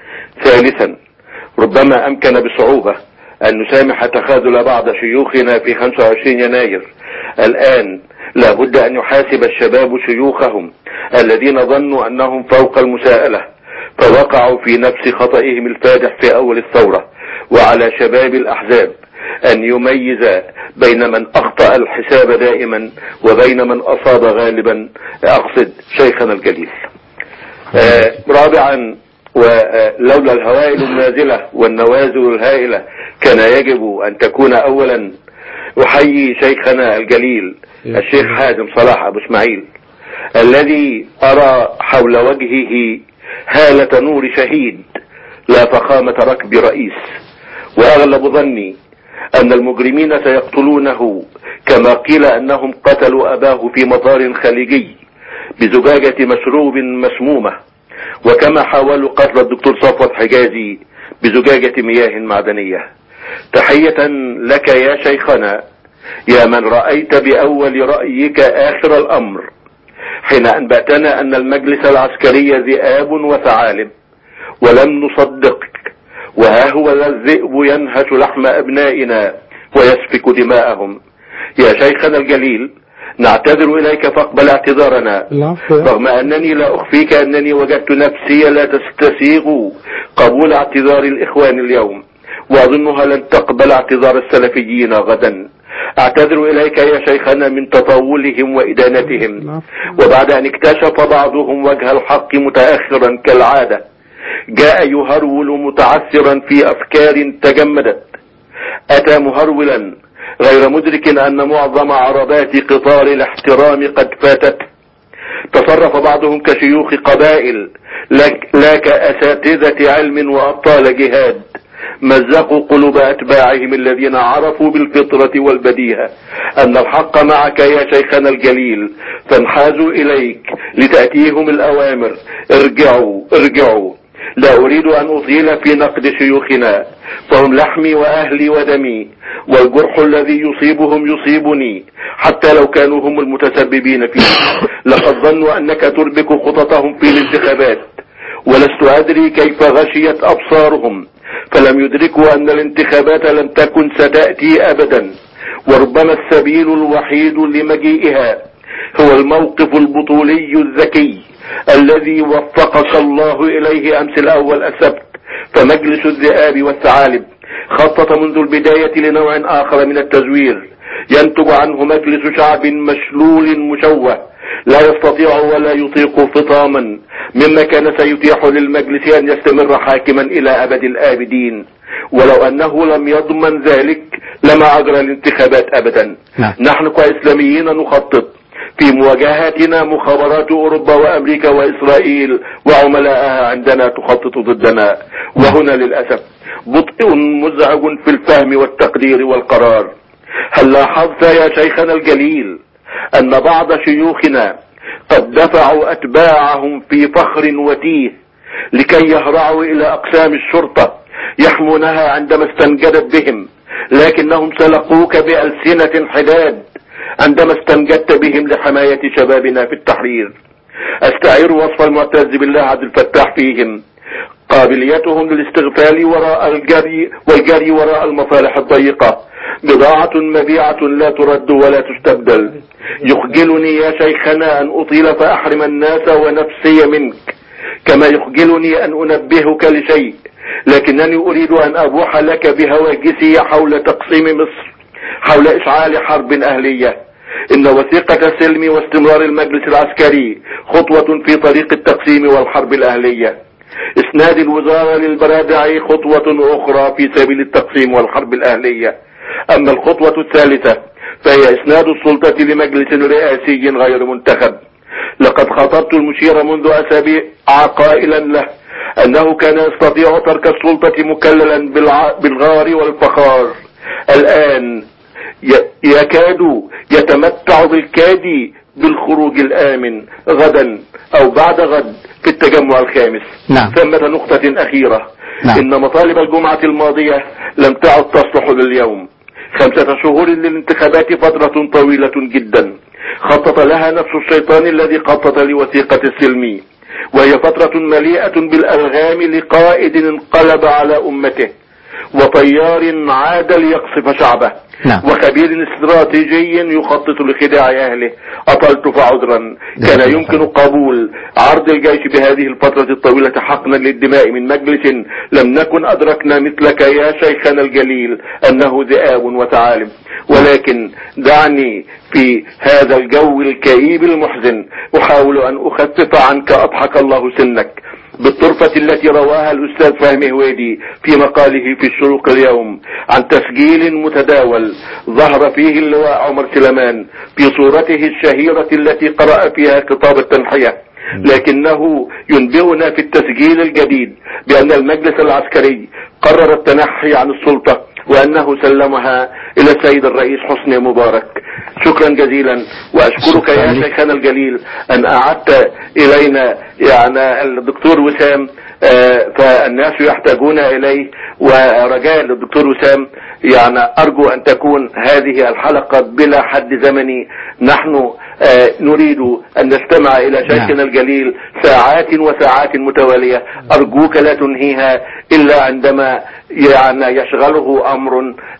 Speaker 18: ثالثا ربما أمكن بصعوبة أن نسامح تخاذل بعض شيوخنا في 25 يناير الآن لا بد أن يحاسب الشباب شيوخهم الذين ظنوا أنهم فوق المساءلة فوقعوا في نفس خطئهم الفادح في أول الثورة وعلى شباب الأحزاب أن يميز بين من أخطأ الحساب دائما وبين من أصاب غالبا أقصد شيخنا الجليل آه، رابعا ولولا الهوائل النازلة والنوازل الهائلة كان يجب أن تكون أولا أحيي شيخنا الجليل الشيخ حازم صلاح أبو اسماعيل الذي أرى حول وجهه هالة نور شهيد لا فخامة ركب رئيس وأغلب ظني أن المجرمين سيقتلونه كما قيل أنهم قتلوا أباه في مطار خليجي بزجاجة مشروب مسمومة وكما حاولوا قتل الدكتور صفوت حجازي بزجاجة مياه معدنية تحية لك يا شيخنا يا من رأيت بأول رأيك آخر الأمر حين أنبأتنا أن المجلس العسكري ذئاب وثعالب ولم نصدقك وها هو ذا الذئب ينهش لحم أبنائنا ويسفك دماءهم يا شيخنا الجليل نعتذر إليك فاقبل اعتذارنا رغم أنني لا أخفيك أنني وجدت نفسي لا تستسيغ قبول اعتذار الإخوان اليوم وأظنها لن تقبل اعتذار السلفيين غدا أعتذر إليك يا شيخنا من تطاولهم وإدانتهم وبعد أن اكتشف بعضهم وجه الحق متأخرا كالعادة جاء يهرول متعثرا في أفكار تجمدت أتى مهرولا غير مدرك أن معظم عربات قطار الاحترام قد فاتت تصرف بعضهم كشيوخ قبائل لك- لا كأساتذة علم وأبطال جهاد مزقوا قلوب أتباعهم الذين عرفوا بالفطرة والبديهة أن الحق معك يا شيخنا الجليل فانحازوا إليك لتأتيهم الأوامر ارجعوا ارجعوا لا أريد أن أطيل في نقد شيوخنا فهم لحمي وأهلي ودمي والجرح الذي يصيبهم يصيبني حتى لو كانوا هم المتسببين فيه لقد ظنوا أنك تربك خططهم في الانتخابات ولست أدري كيف غشيت أبصارهم فلم يدركوا أن الانتخابات لم تكن ستأتي أبدا وربما السبيل الوحيد لمجيئها هو الموقف البطولي الذكي الذي وفقك الله إليه أمس الأول السبت فمجلس الذئاب والثعالب خطط منذ البداية لنوع آخر من التزوير ينتج عنه مجلس شعب مشلول مشوه لا يستطيع ولا يطيق فطاما مما كان سيتيح للمجلس أن يستمر حاكما إلى أبد الآبدين ولو أنه لم يضمن ذلك لما أجرى الانتخابات أبدا
Speaker 2: نعم.
Speaker 18: نحن كإسلاميين نخطط في مواجهتنا مخابرات أوروبا وأمريكا وإسرائيل وعملاءها عندنا تخطط ضدنا وهنا للأسف بطء مزعج في الفهم والتقدير والقرار هل لاحظت يا شيخنا الجليل أن بعض شيوخنا قد دفعوا أتباعهم في فخر وتيه لكي يهرعوا إلى أقسام الشرطة يحمونها عندما استنجدت بهم لكنهم سلقوك بألسنة حداد عندما استنجدت بهم لحماية شبابنا في التحرير استعير وصف المعتز بالله عبد الفتاح فيهم قابليتهم للاستغفال وراء الجري والجري وراء المصالح الضيقة بضاعة مبيعة لا ترد ولا تستبدل يخجلني يا شيخنا أن أطيل فأحرم الناس ونفسي منك كما يخجلني أن أنبهك لشيء لكنني أريد أن أبوح لك بهواجسي حول تقسيم مصر حول إشعال حرب أهلية إن وثيقة السلم واستمرار المجلس العسكري خطوة في طريق التقسيم والحرب الأهلية إسناد الوزارة للبرادعي خطوة أخرى في سبيل التقسيم والحرب الأهلية أما الخطوة الثالثة فهي إسناد السلطة لمجلس رئاسي غير منتخب لقد خاطبت المشير منذ أسابيع قائلا له أنه كان يستطيع ترك السلطة مكللا بالع- بالغار والفخار الآن ي- يكاد يتمتع بالكاد بالخروج الآمن غدا أو بعد غد في التجمع الخامس
Speaker 2: نعم.
Speaker 18: ثمة نقطة أخيرة
Speaker 2: نعم.
Speaker 18: إن مطالب الجمعة الماضية لم تعد تصلح لليوم خمسة شهور للانتخابات فترة طويلة جدا خطط لها نفس الشيطان الذي خطط لوثيقة السلم وهي فترة مليئة بالألغام لقائد انقلب على أمته وطيار عاد ليقصف شعبه
Speaker 2: نعم.
Speaker 18: وخبير استراتيجي يخطط لخداع أهله أطلت فعذرا كان يمكن قبول عرض الجيش بهذه الفترة الطويلة حقنا للدماء من مجلس لم نكن أدركنا مثلك يا شيخنا الجليل أنه ذئاب وثعالب ولكن دعني في هذا الجو الكئيب المحزن أحاول أن أخفف عنك أضحك الله سنك بالطرفة التي رواها الأستاذ فهمي هويدي في مقاله في الشروق اليوم عن تسجيل متداول ظهر فيه اللواء عمر سليمان في صورته الشهيرة التي قرأ فيها خطاب التنحية لكنه ينبئنا في التسجيل الجديد بأن المجلس العسكري قرر التنحي عن السلطة وأنه سلمها إلى السيد الرئيس حسني مبارك شكرا جزيلا وأشكرك
Speaker 2: شكراً
Speaker 18: يا
Speaker 2: لك.
Speaker 18: شيخنا الجليل أن أعدت إلينا يعني الدكتور وسام آه، فالناس يحتاجون إليه ورجاء للدكتور وسام يعني أرجو أن تكون هذه الحلقة بلا حد زمني نحن آه، نريد أن نستمع إلى شيخنا الجليل ساعات وساعات متوالية أرجوك لا تنهيها إلا عندما يعني يشغله أمر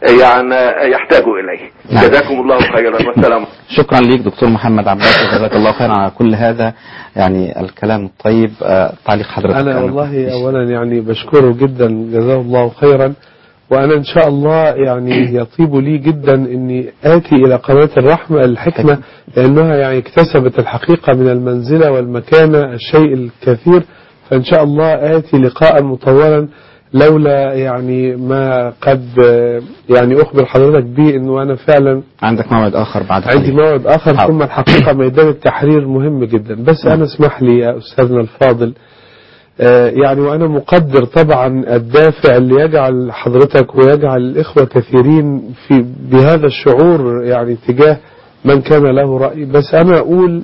Speaker 18: يعني يحتاج إليه
Speaker 2: نعم.
Speaker 18: جزاكم الله خيرا والسلام
Speaker 2: شكرا ليك دكتور محمد عباس وجزاك الله خيرا على كل هذا يعني الكلام الطيب آه، تعليق حضرتك
Speaker 17: أنا
Speaker 2: كان
Speaker 17: والله أولا يعني بشكره جدا جزاه الله خيرا وأنا إن شاء الله يعني يطيب لي جدا إني آتي إلى قناة الرحمة الحكمة لأنها يعني اكتسبت الحقيقة من المنزلة والمكانة الشيء الكثير فإن شاء الله آتي لقاء مطولا لولا يعني ما قد آه، يعني أخبر حضرتك به إنه أنا فعلا
Speaker 2: عندك موعد آخر بعد
Speaker 17: عندي
Speaker 2: قليل.
Speaker 17: موعد آخر
Speaker 2: حاضر.
Speaker 17: ثم الحقيقة ميدان التحرير مهم جدا بس أنا اسمح لي يا أستاذنا الفاضل آه، يعني وأنا مقدر طبعا الدافع اللي يجعل حضرتك ويجعل الإخوة كثيرين في بهذا الشعور يعني تجاه من كان له رأي بس أنا أقول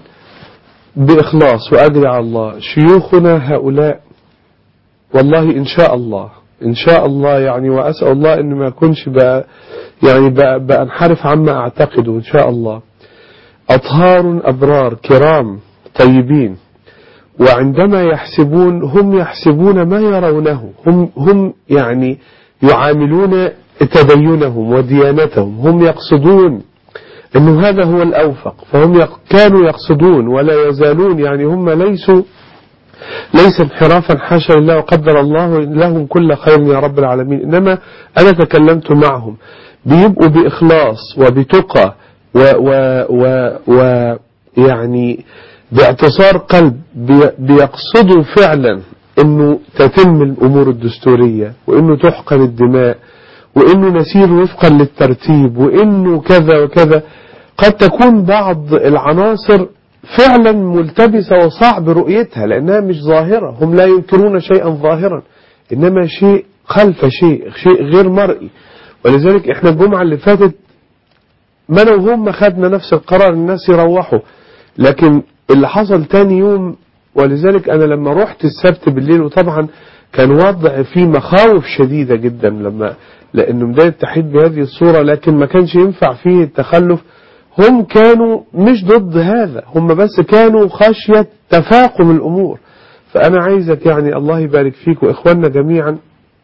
Speaker 17: بإخلاص وأجري على الله شيوخنا هؤلاء والله إن شاء الله إن شاء الله يعني وأسأل الله إن ما أكونش بقى يعني بقى بأنحرف عما أعتقده إن شاء الله أطهار أبرار كرام طيبين وعندما يحسبون هم يحسبون ما يرونه هم هم يعني يعاملون تدينهم وديانتهم هم يقصدون أنه هذا هو الأوفق فهم يق كانوا يقصدون ولا يزالون يعني هم ليسوا ليس انحرافا حاشا لله وقدر الله لهم كل خير يا رب العالمين إنما أنا تكلمت معهم بيبقوا بإخلاص وبتقى و و و و يعني باعتصار قلب بي- بيقصدوا فعلا انه تتم الامور الدستورية وانه تحقن الدماء وانه نسير وفقا للترتيب وانه كذا وكذا قد تكون بعض العناصر فعلا ملتبسة وصعب رؤيتها لانها مش ظاهرة هم لا ينكرون شيئا ظاهرا انما شيء خلف شيء شيء غير مرئي ولذلك احنا الجمعة اللي فاتت ما انا وهم خدنا نفس القرار الناس يروحوا لكن اللي حصل تاني يوم ولذلك انا لما رحت السبت بالليل وطبعا كان وضع فيه مخاوف شديدة جدا لما لانه بداية التحديد بهذه الصورة لكن ما كانش ينفع فيه التخلف هم كانوا مش ضد هذا هم بس كانوا خشية تفاقم الامور فانا عايزك يعني الله يبارك فيك واخواننا جميعا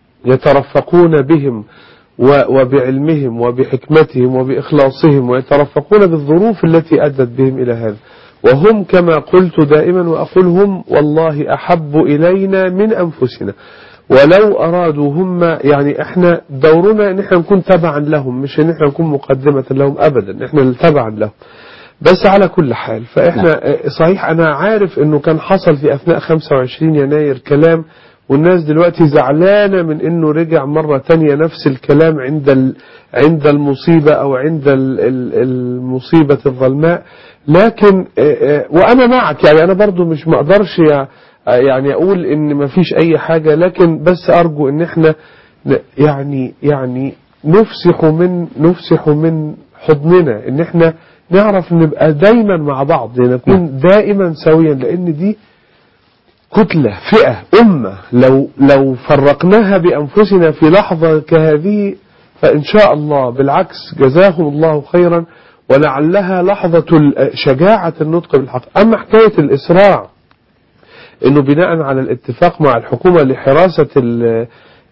Speaker 17: يترفقون بهم و- وبعلمهم وبحكمتهم وبإخلاصهم ويترفقون بالظروف التي أدت بهم إلى هذا وهم كما قلت دائما وأقول هم والله أحب إلينا من أنفسنا ولو أرادوا هم يعني احنا دورنا ان احنا نكون تبعا لهم مش ان احنا نكون مقدمة لهم ابدا احنا تبعا لهم بس على كل حال فاحنا آه، صحيح انا عارف انه كان حصل في اثناء 25 يناير كلام والناس دلوقتي زعلانة من انه رجع مرة تانية نفس الكلام عند ال... عند المصيبة او عند ال... ال- المصيبة الظلماء لكن آه، آه، وانا معك يعني انا برضو مش مقدرش يع- يعني اقول ان مفيش اي حاجة لكن بس ارجو ان احنا ن- يعني يعني نفسح من نفسح من حضننا ان احنا نعرف نبقى دايما مع بعض نكون دائما سويا لان دي كتلة فئة أمة لو لو فرقناها بأنفسنا في لحظة كهذه فإن شاء الله بالعكس جزاهم الله خيرا ولعلها لحظة ال- شجاعة النطق بالحق أما حكاية الإسراع أنه بناء على الاتفاق مع الحكومة لحراسة ال-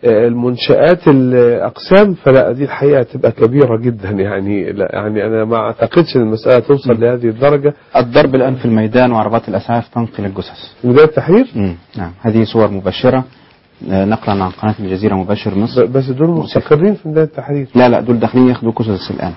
Speaker 17: المنشآت الأقسام فلا دي الحقيقة تبقى كبيرة جدا يعني لا يعني أنا ما أعتقدش أن المسألة توصل لهذه الدرجة
Speaker 2: الضرب الآن في الميدان وعربات الأسعاف تنقل الجثث
Speaker 17: بداية التحرير
Speaker 2: مم. نعم هذه صور مباشرة آه، نقلا عن قناة الجزيرة مباشر مصر
Speaker 17: بس دول مستقرين في بداية التحرير
Speaker 2: لا لا دول داخلين ياخدوا جثث الآن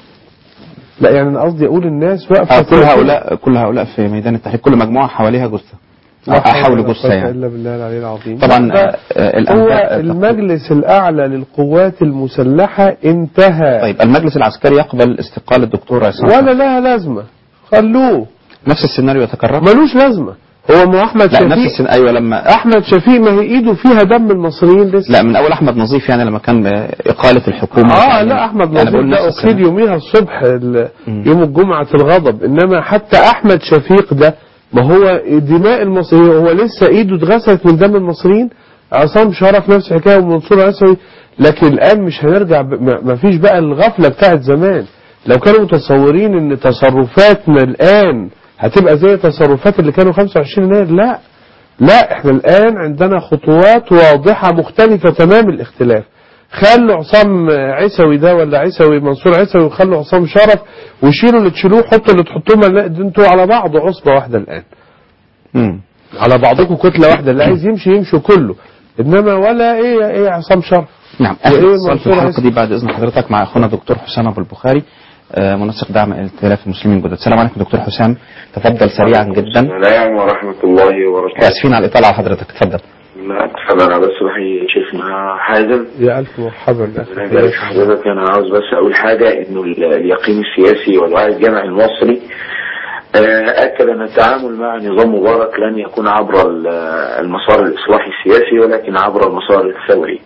Speaker 17: لا يعني أنا قصدي أقول الناس واقفة
Speaker 2: آه، كل هؤلاء كل هؤلاء في ميدان التحرير كل مجموعة حواليها جثة أو
Speaker 17: لا حول
Speaker 2: حول
Speaker 17: ولا
Speaker 2: جثة
Speaker 17: قوة
Speaker 2: يعني
Speaker 17: إلا بالله العلي العظيم
Speaker 2: طبعا
Speaker 17: ده
Speaker 2: آه، آه،
Speaker 17: هو
Speaker 2: الأنباء
Speaker 17: المجلس الأعلى للقوات المسلحة انتهى
Speaker 2: طيب المجلس العسكري يقبل استقالة الدكتور عصام
Speaker 17: ولا لها لازمة خلوه
Speaker 2: نفس السيناريو يتكرر
Speaker 17: ملوش لازمة هو ما أحمد
Speaker 2: لا نفس
Speaker 17: شفيق
Speaker 2: السن... ايوه لما
Speaker 17: أحمد شفيق ما هي إيده فيها دم المصريين لسه
Speaker 2: لا من اول احمد نظيف يعني لما كان اقاله الحكومه
Speaker 17: اه
Speaker 2: يعني
Speaker 17: لا احمد
Speaker 2: يعني بقول
Speaker 17: نظيف ده
Speaker 2: نفس
Speaker 17: اكيد
Speaker 2: السنة.
Speaker 17: يوميها الصبح ال- يوم الجمعة الغضب انما حتى احمد شفيق ده ما هو دماء المصريين هو لسه ايده اتغسلت من دم المصريين عصام شرف نفس الحكايه ومنصور عسوي لكن الان مش هنرجع ب... ما ما فيش بقى الغفله بتاعت زمان لو كانوا متصورين ان تصرفاتنا الان هتبقى زي التصرفات اللي كانوا 25 يناير لا لا احنا الان عندنا خطوات واضحة مختلفة تمام الاختلاف خلوا عصام عيسوي ده ولا عيسوي منصور عيسوي وخلوا عصام شرف وشيلوا اللي تشيلوه حطوا اللي تحطوه ما لا، ده انتوا على بعض عصبة واحدة الان
Speaker 2: مم.
Speaker 17: على بعضكم كتلة واحدة اللي عايز يمشي يمشوا كله انما ولا ايه ايه عصام شرف
Speaker 2: نعم
Speaker 17: وإيه
Speaker 2: اخر اتصال في
Speaker 17: منصور
Speaker 2: الحلقه
Speaker 17: عيسوي؟
Speaker 2: دي بعد اذن حضرتك مع اخونا دكتور حسام ابو البخاري آه، منسق دعم ائتلاف المسلمين الجدد السلام عليكم دكتور حسام تفضل سريعا جدا
Speaker 3: السلام ورحمة الله وبركاته
Speaker 2: اسفين على الاطاله على حضرتك تفضل
Speaker 3: لا اتفضل انا بس بحيي شيخنا حازم
Speaker 17: يا الف مرحبا
Speaker 3: ربنا يبارك في حضرتك انا عاوز بس اقول حاجة انه ال- اليقين السياسي والوعي الجمعي المصري آه، اكد ان التعامل مع نظام مبارك لن يكون عبر ال- المسار الاصلاحي السياسي ولكن عبر المسار الثوري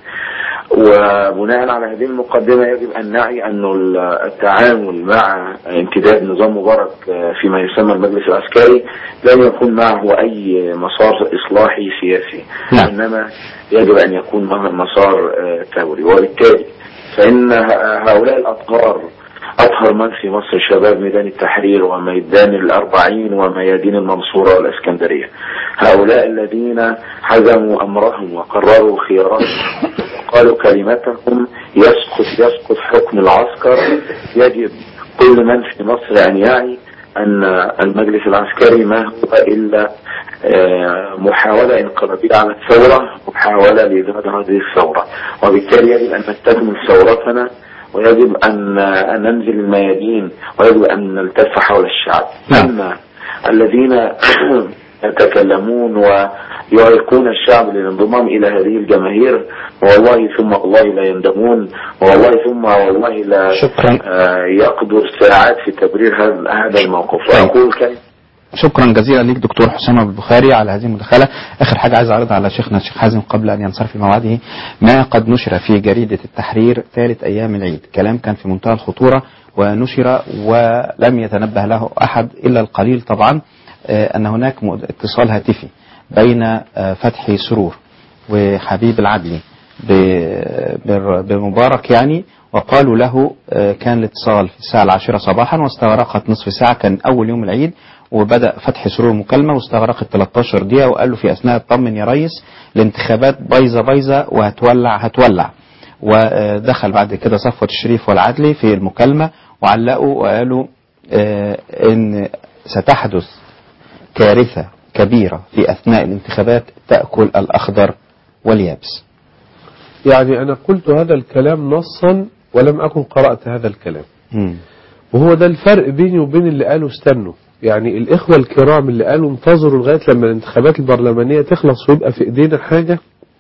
Speaker 3: وبناء على هذه المقدمة يجب أن نعي أن التعامل مع امتداد نظام مبارك فيما يسمى المجلس العسكري لن يكون معه أي مسار إصلاحي سياسي إنما يجب أن يكون مسار ثوري وبالتالي فإن هؤلاء الأطهار أطهر من في مصر شباب ميدان التحرير وميدان الأربعين وميادين المنصورة والإسكندرية هؤلاء الذين حزموا أمرهم وقرروا خياراتهم وقالوا كلمتهم يسقط يسقط حكم العسكر يجب كل من في مصر أن يعي أن المجلس العسكري ما هو إلا محاولة انقلابية على الثورة محاولة لإدارة هذه الثورة وبالتالي يجب أن نستكمل ثورتنا
Speaker 19: ويجب أن أن ننزل الميادين ويجب أن نلتف حول الشعب أما الذين يتكلمون ويعيقون الشعب للانضمام إلى هذه الجماهير والله ثم والله لا يندمون والله ثم والله لا
Speaker 2: شكرا.
Speaker 19: آه، يقدر ساعات في تبرير هذا هذا الموقف وأقول كلمة
Speaker 2: شكرا جزيلا ليك دكتور حسام ابو البخاري على هذه المداخله اخر حاجه عايز اعرضها على شيخنا الشيخ حازم قبل ان ينصرف في موعده ما قد نشر في جريده التحرير ثالث ايام العيد كلام كان في منتهى الخطوره ونشر ولم يتنبه له احد الا القليل طبعا آه، ان هناك مؤد- اتصال هاتفي بين آه، فتحي سرور وحبيب العدلي ب- بر- بمبارك يعني وقالوا له آه، كان الاتصال في الساعة العاشرة صباحا واستغرقت نصف ساعة كان أول يوم العيد وبدأ فتح سرور مكالمة واستغرقت 13 دقيقة وقال له في أثناء اطمن يا ريس الانتخابات بايظة بايظة وهتولع هتولع ودخل بعد كده صفوة الشريف والعدلي في المكالمة وعلقوا وقالوا آه، إن ستحدث كارثة كبيرة في أثناء الانتخابات تأكل الأخضر واليابس
Speaker 17: يعني أنا قلت هذا الكلام نصا ولم أكن قرأت هذا الكلام
Speaker 2: مم.
Speaker 17: وهو ده الفرق بيني وبين اللي قالوا استنوا يعني الإخوة الكرام اللي قالوا انتظروا لغاية لما الانتخابات البرلمانية تخلص ويبقى في إيدينا حاجة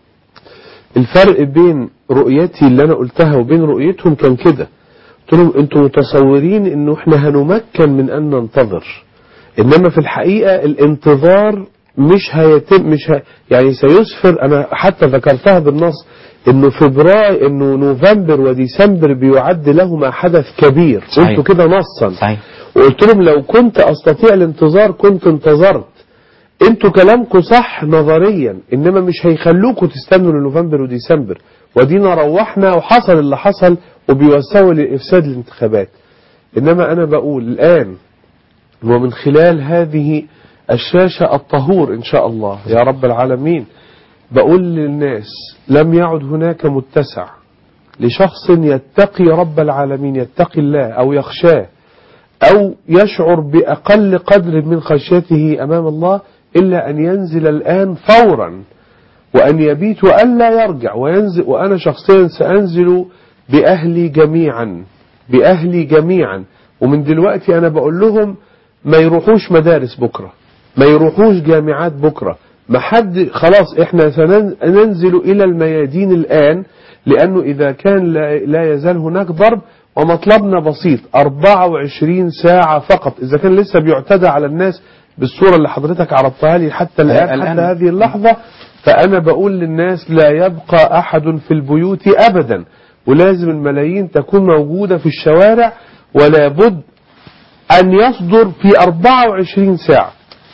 Speaker 17: الفرق بين رؤيتي اللي أنا قلتها وبين رؤيتهم كان كده قلت لهم انتم متصورين انه احنا هنمكن من ان ننتظر انما في الحقيقة الانتظار مش هيتم مش ه... يعني سيسفر انا حتى ذكرتها بالنص انه فبراير انه نوفمبر وديسمبر بيعد لهما حدث كبير
Speaker 2: صحيح.
Speaker 17: قلت كده نصا
Speaker 2: صحيح.
Speaker 17: وقلت لهم لو كنت استطيع الانتظار كنت انتظرت انتوا كلامكم صح نظريا انما مش هيخلوكوا تستنوا لنوفمبر وديسمبر ودينا روحنا وحصل اللي حصل وبيوسعوا لافساد الانتخابات انما انا بقول الان ومن خلال هذه الشاشة الطهور إن شاء الله يا رب العالمين بقول للناس لم يعد هناك متسع لشخص يتقي رب العالمين يتقي الله أو يخشاه أو يشعر بأقل قدر من خشيته أمام الله إلا أن ينزل الآن فورا وأن يبيت وألا يرجع وينزل وأنا شخصيا سأنزل بأهلي جميعا بأهلي جميعا ومن دلوقتي أنا بقول لهم ما يروحوش مدارس بكرة ما يروحوش جامعات بكرة ما حد خلاص احنا سننزل إلى الميادين الآن لأنه إذا كان لا, لا يزال هناك ضرب ومطلبنا بسيط 24 ساعة فقط إذا كان لسه بيعتدى على الناس بالصورة اللي حضرتك عرضتها لي حتى الآن
Speaker 2: الآن.
Speaker 17: حتى هذه اللحظة فأنا بقول للناس لا يبقى أحد في البيوت أبدا ولازم الملايين تكون موجودة في الشوارع ولا بد أن يصدر في 24 ساعة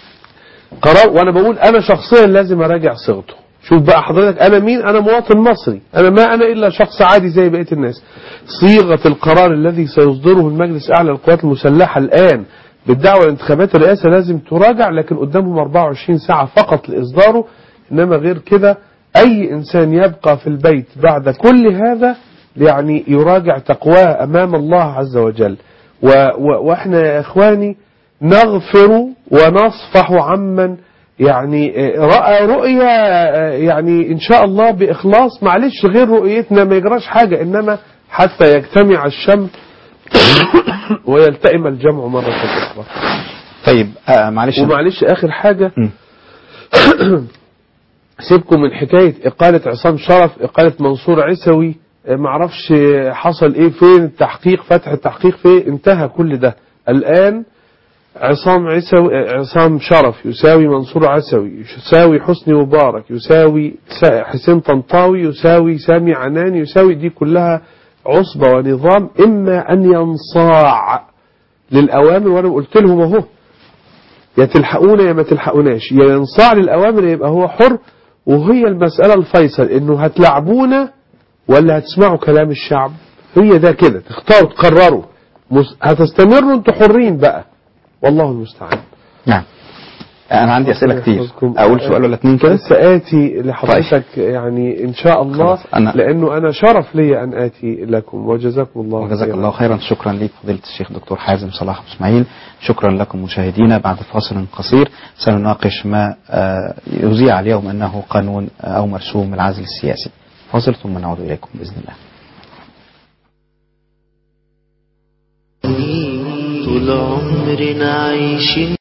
Speaker 17: قرار وأنا بقول أنا شخصيا لازم أراجع صيغته شوف بقى حضرتك أنا مين أنا مواطن مصري أنا ما أنا إلا شخص عادي زي بقية الناس صيغة القرار الذي سيصدره المجلس الأعلى للقوات المسلحة الآن بالدعوة لانتخابات الرئاسة لازم تراجع لكن قدامهم 24 ساعة فقط لإصداره إنما غير كده أي إنسان يبقى في البيت بعد كل هذا يعني يراجع تقواه أمام الله عز وجل و و وإحنا يا إخواني نغفر ونصفح عمن يعني رأى رؤية يعني إن شاء الله بإخلاص معلش غير رؤيتنا ما يجراش حاجة إنما حتى يجتمع الشمل ويلتئم الجمع مرة أخرى
Speaker 2: طيب آه معلش
Speaker 17: ومعلش آخر حاجة سيبكم من حكاية إقالة عصام شرف إقالة منصور عسوي معرفش حصل إيه فين التحقيق فتح التحقيق فين انتهى كل ده الآن عصام عسوي عصام شرف يساوي منصور عسوي يساوي حسني مبارك يساوي حسين طنطاوي يساوي سامي عنان يساوي دي كلها عصبة ونظام إما أن ينصاع للأوامر وأنا قلت لهم أهو يا تلحقونا يا ما تلحقوناش يا ينصاع للأوامر يبقى هو حر وهي المسألة الفيصل إنه هتلعبونا ولا هتسمعوا كلام الشعب هي ده كده تختاروا تقرروا هتستمروا انتوا حرين بقى والله المستعان
Speaker 2: نعم انا عندي اسئله كتير اقول سؤال ولا اتنين كده
Speaker 17: سآتي لحضرتك يعني ان شاء الله
Speaker 2: أنا
Speaker 17: لانه انا شرف لي ان اتي لكم وجزاكم الله
Speaker 2: وجزاك الله خيرا شكرا لك فضيله الشيخ دكتور حازم صلاح اسماعيل شكرا لكم مشاهدينا بعد فاصل قصير سنناقش ما يذيع اليوم انه قانون او مرسوم العزل السياسي فاصل ثم نعود اليكم باذن الله
Speaker 1: طول عمرنا عايشين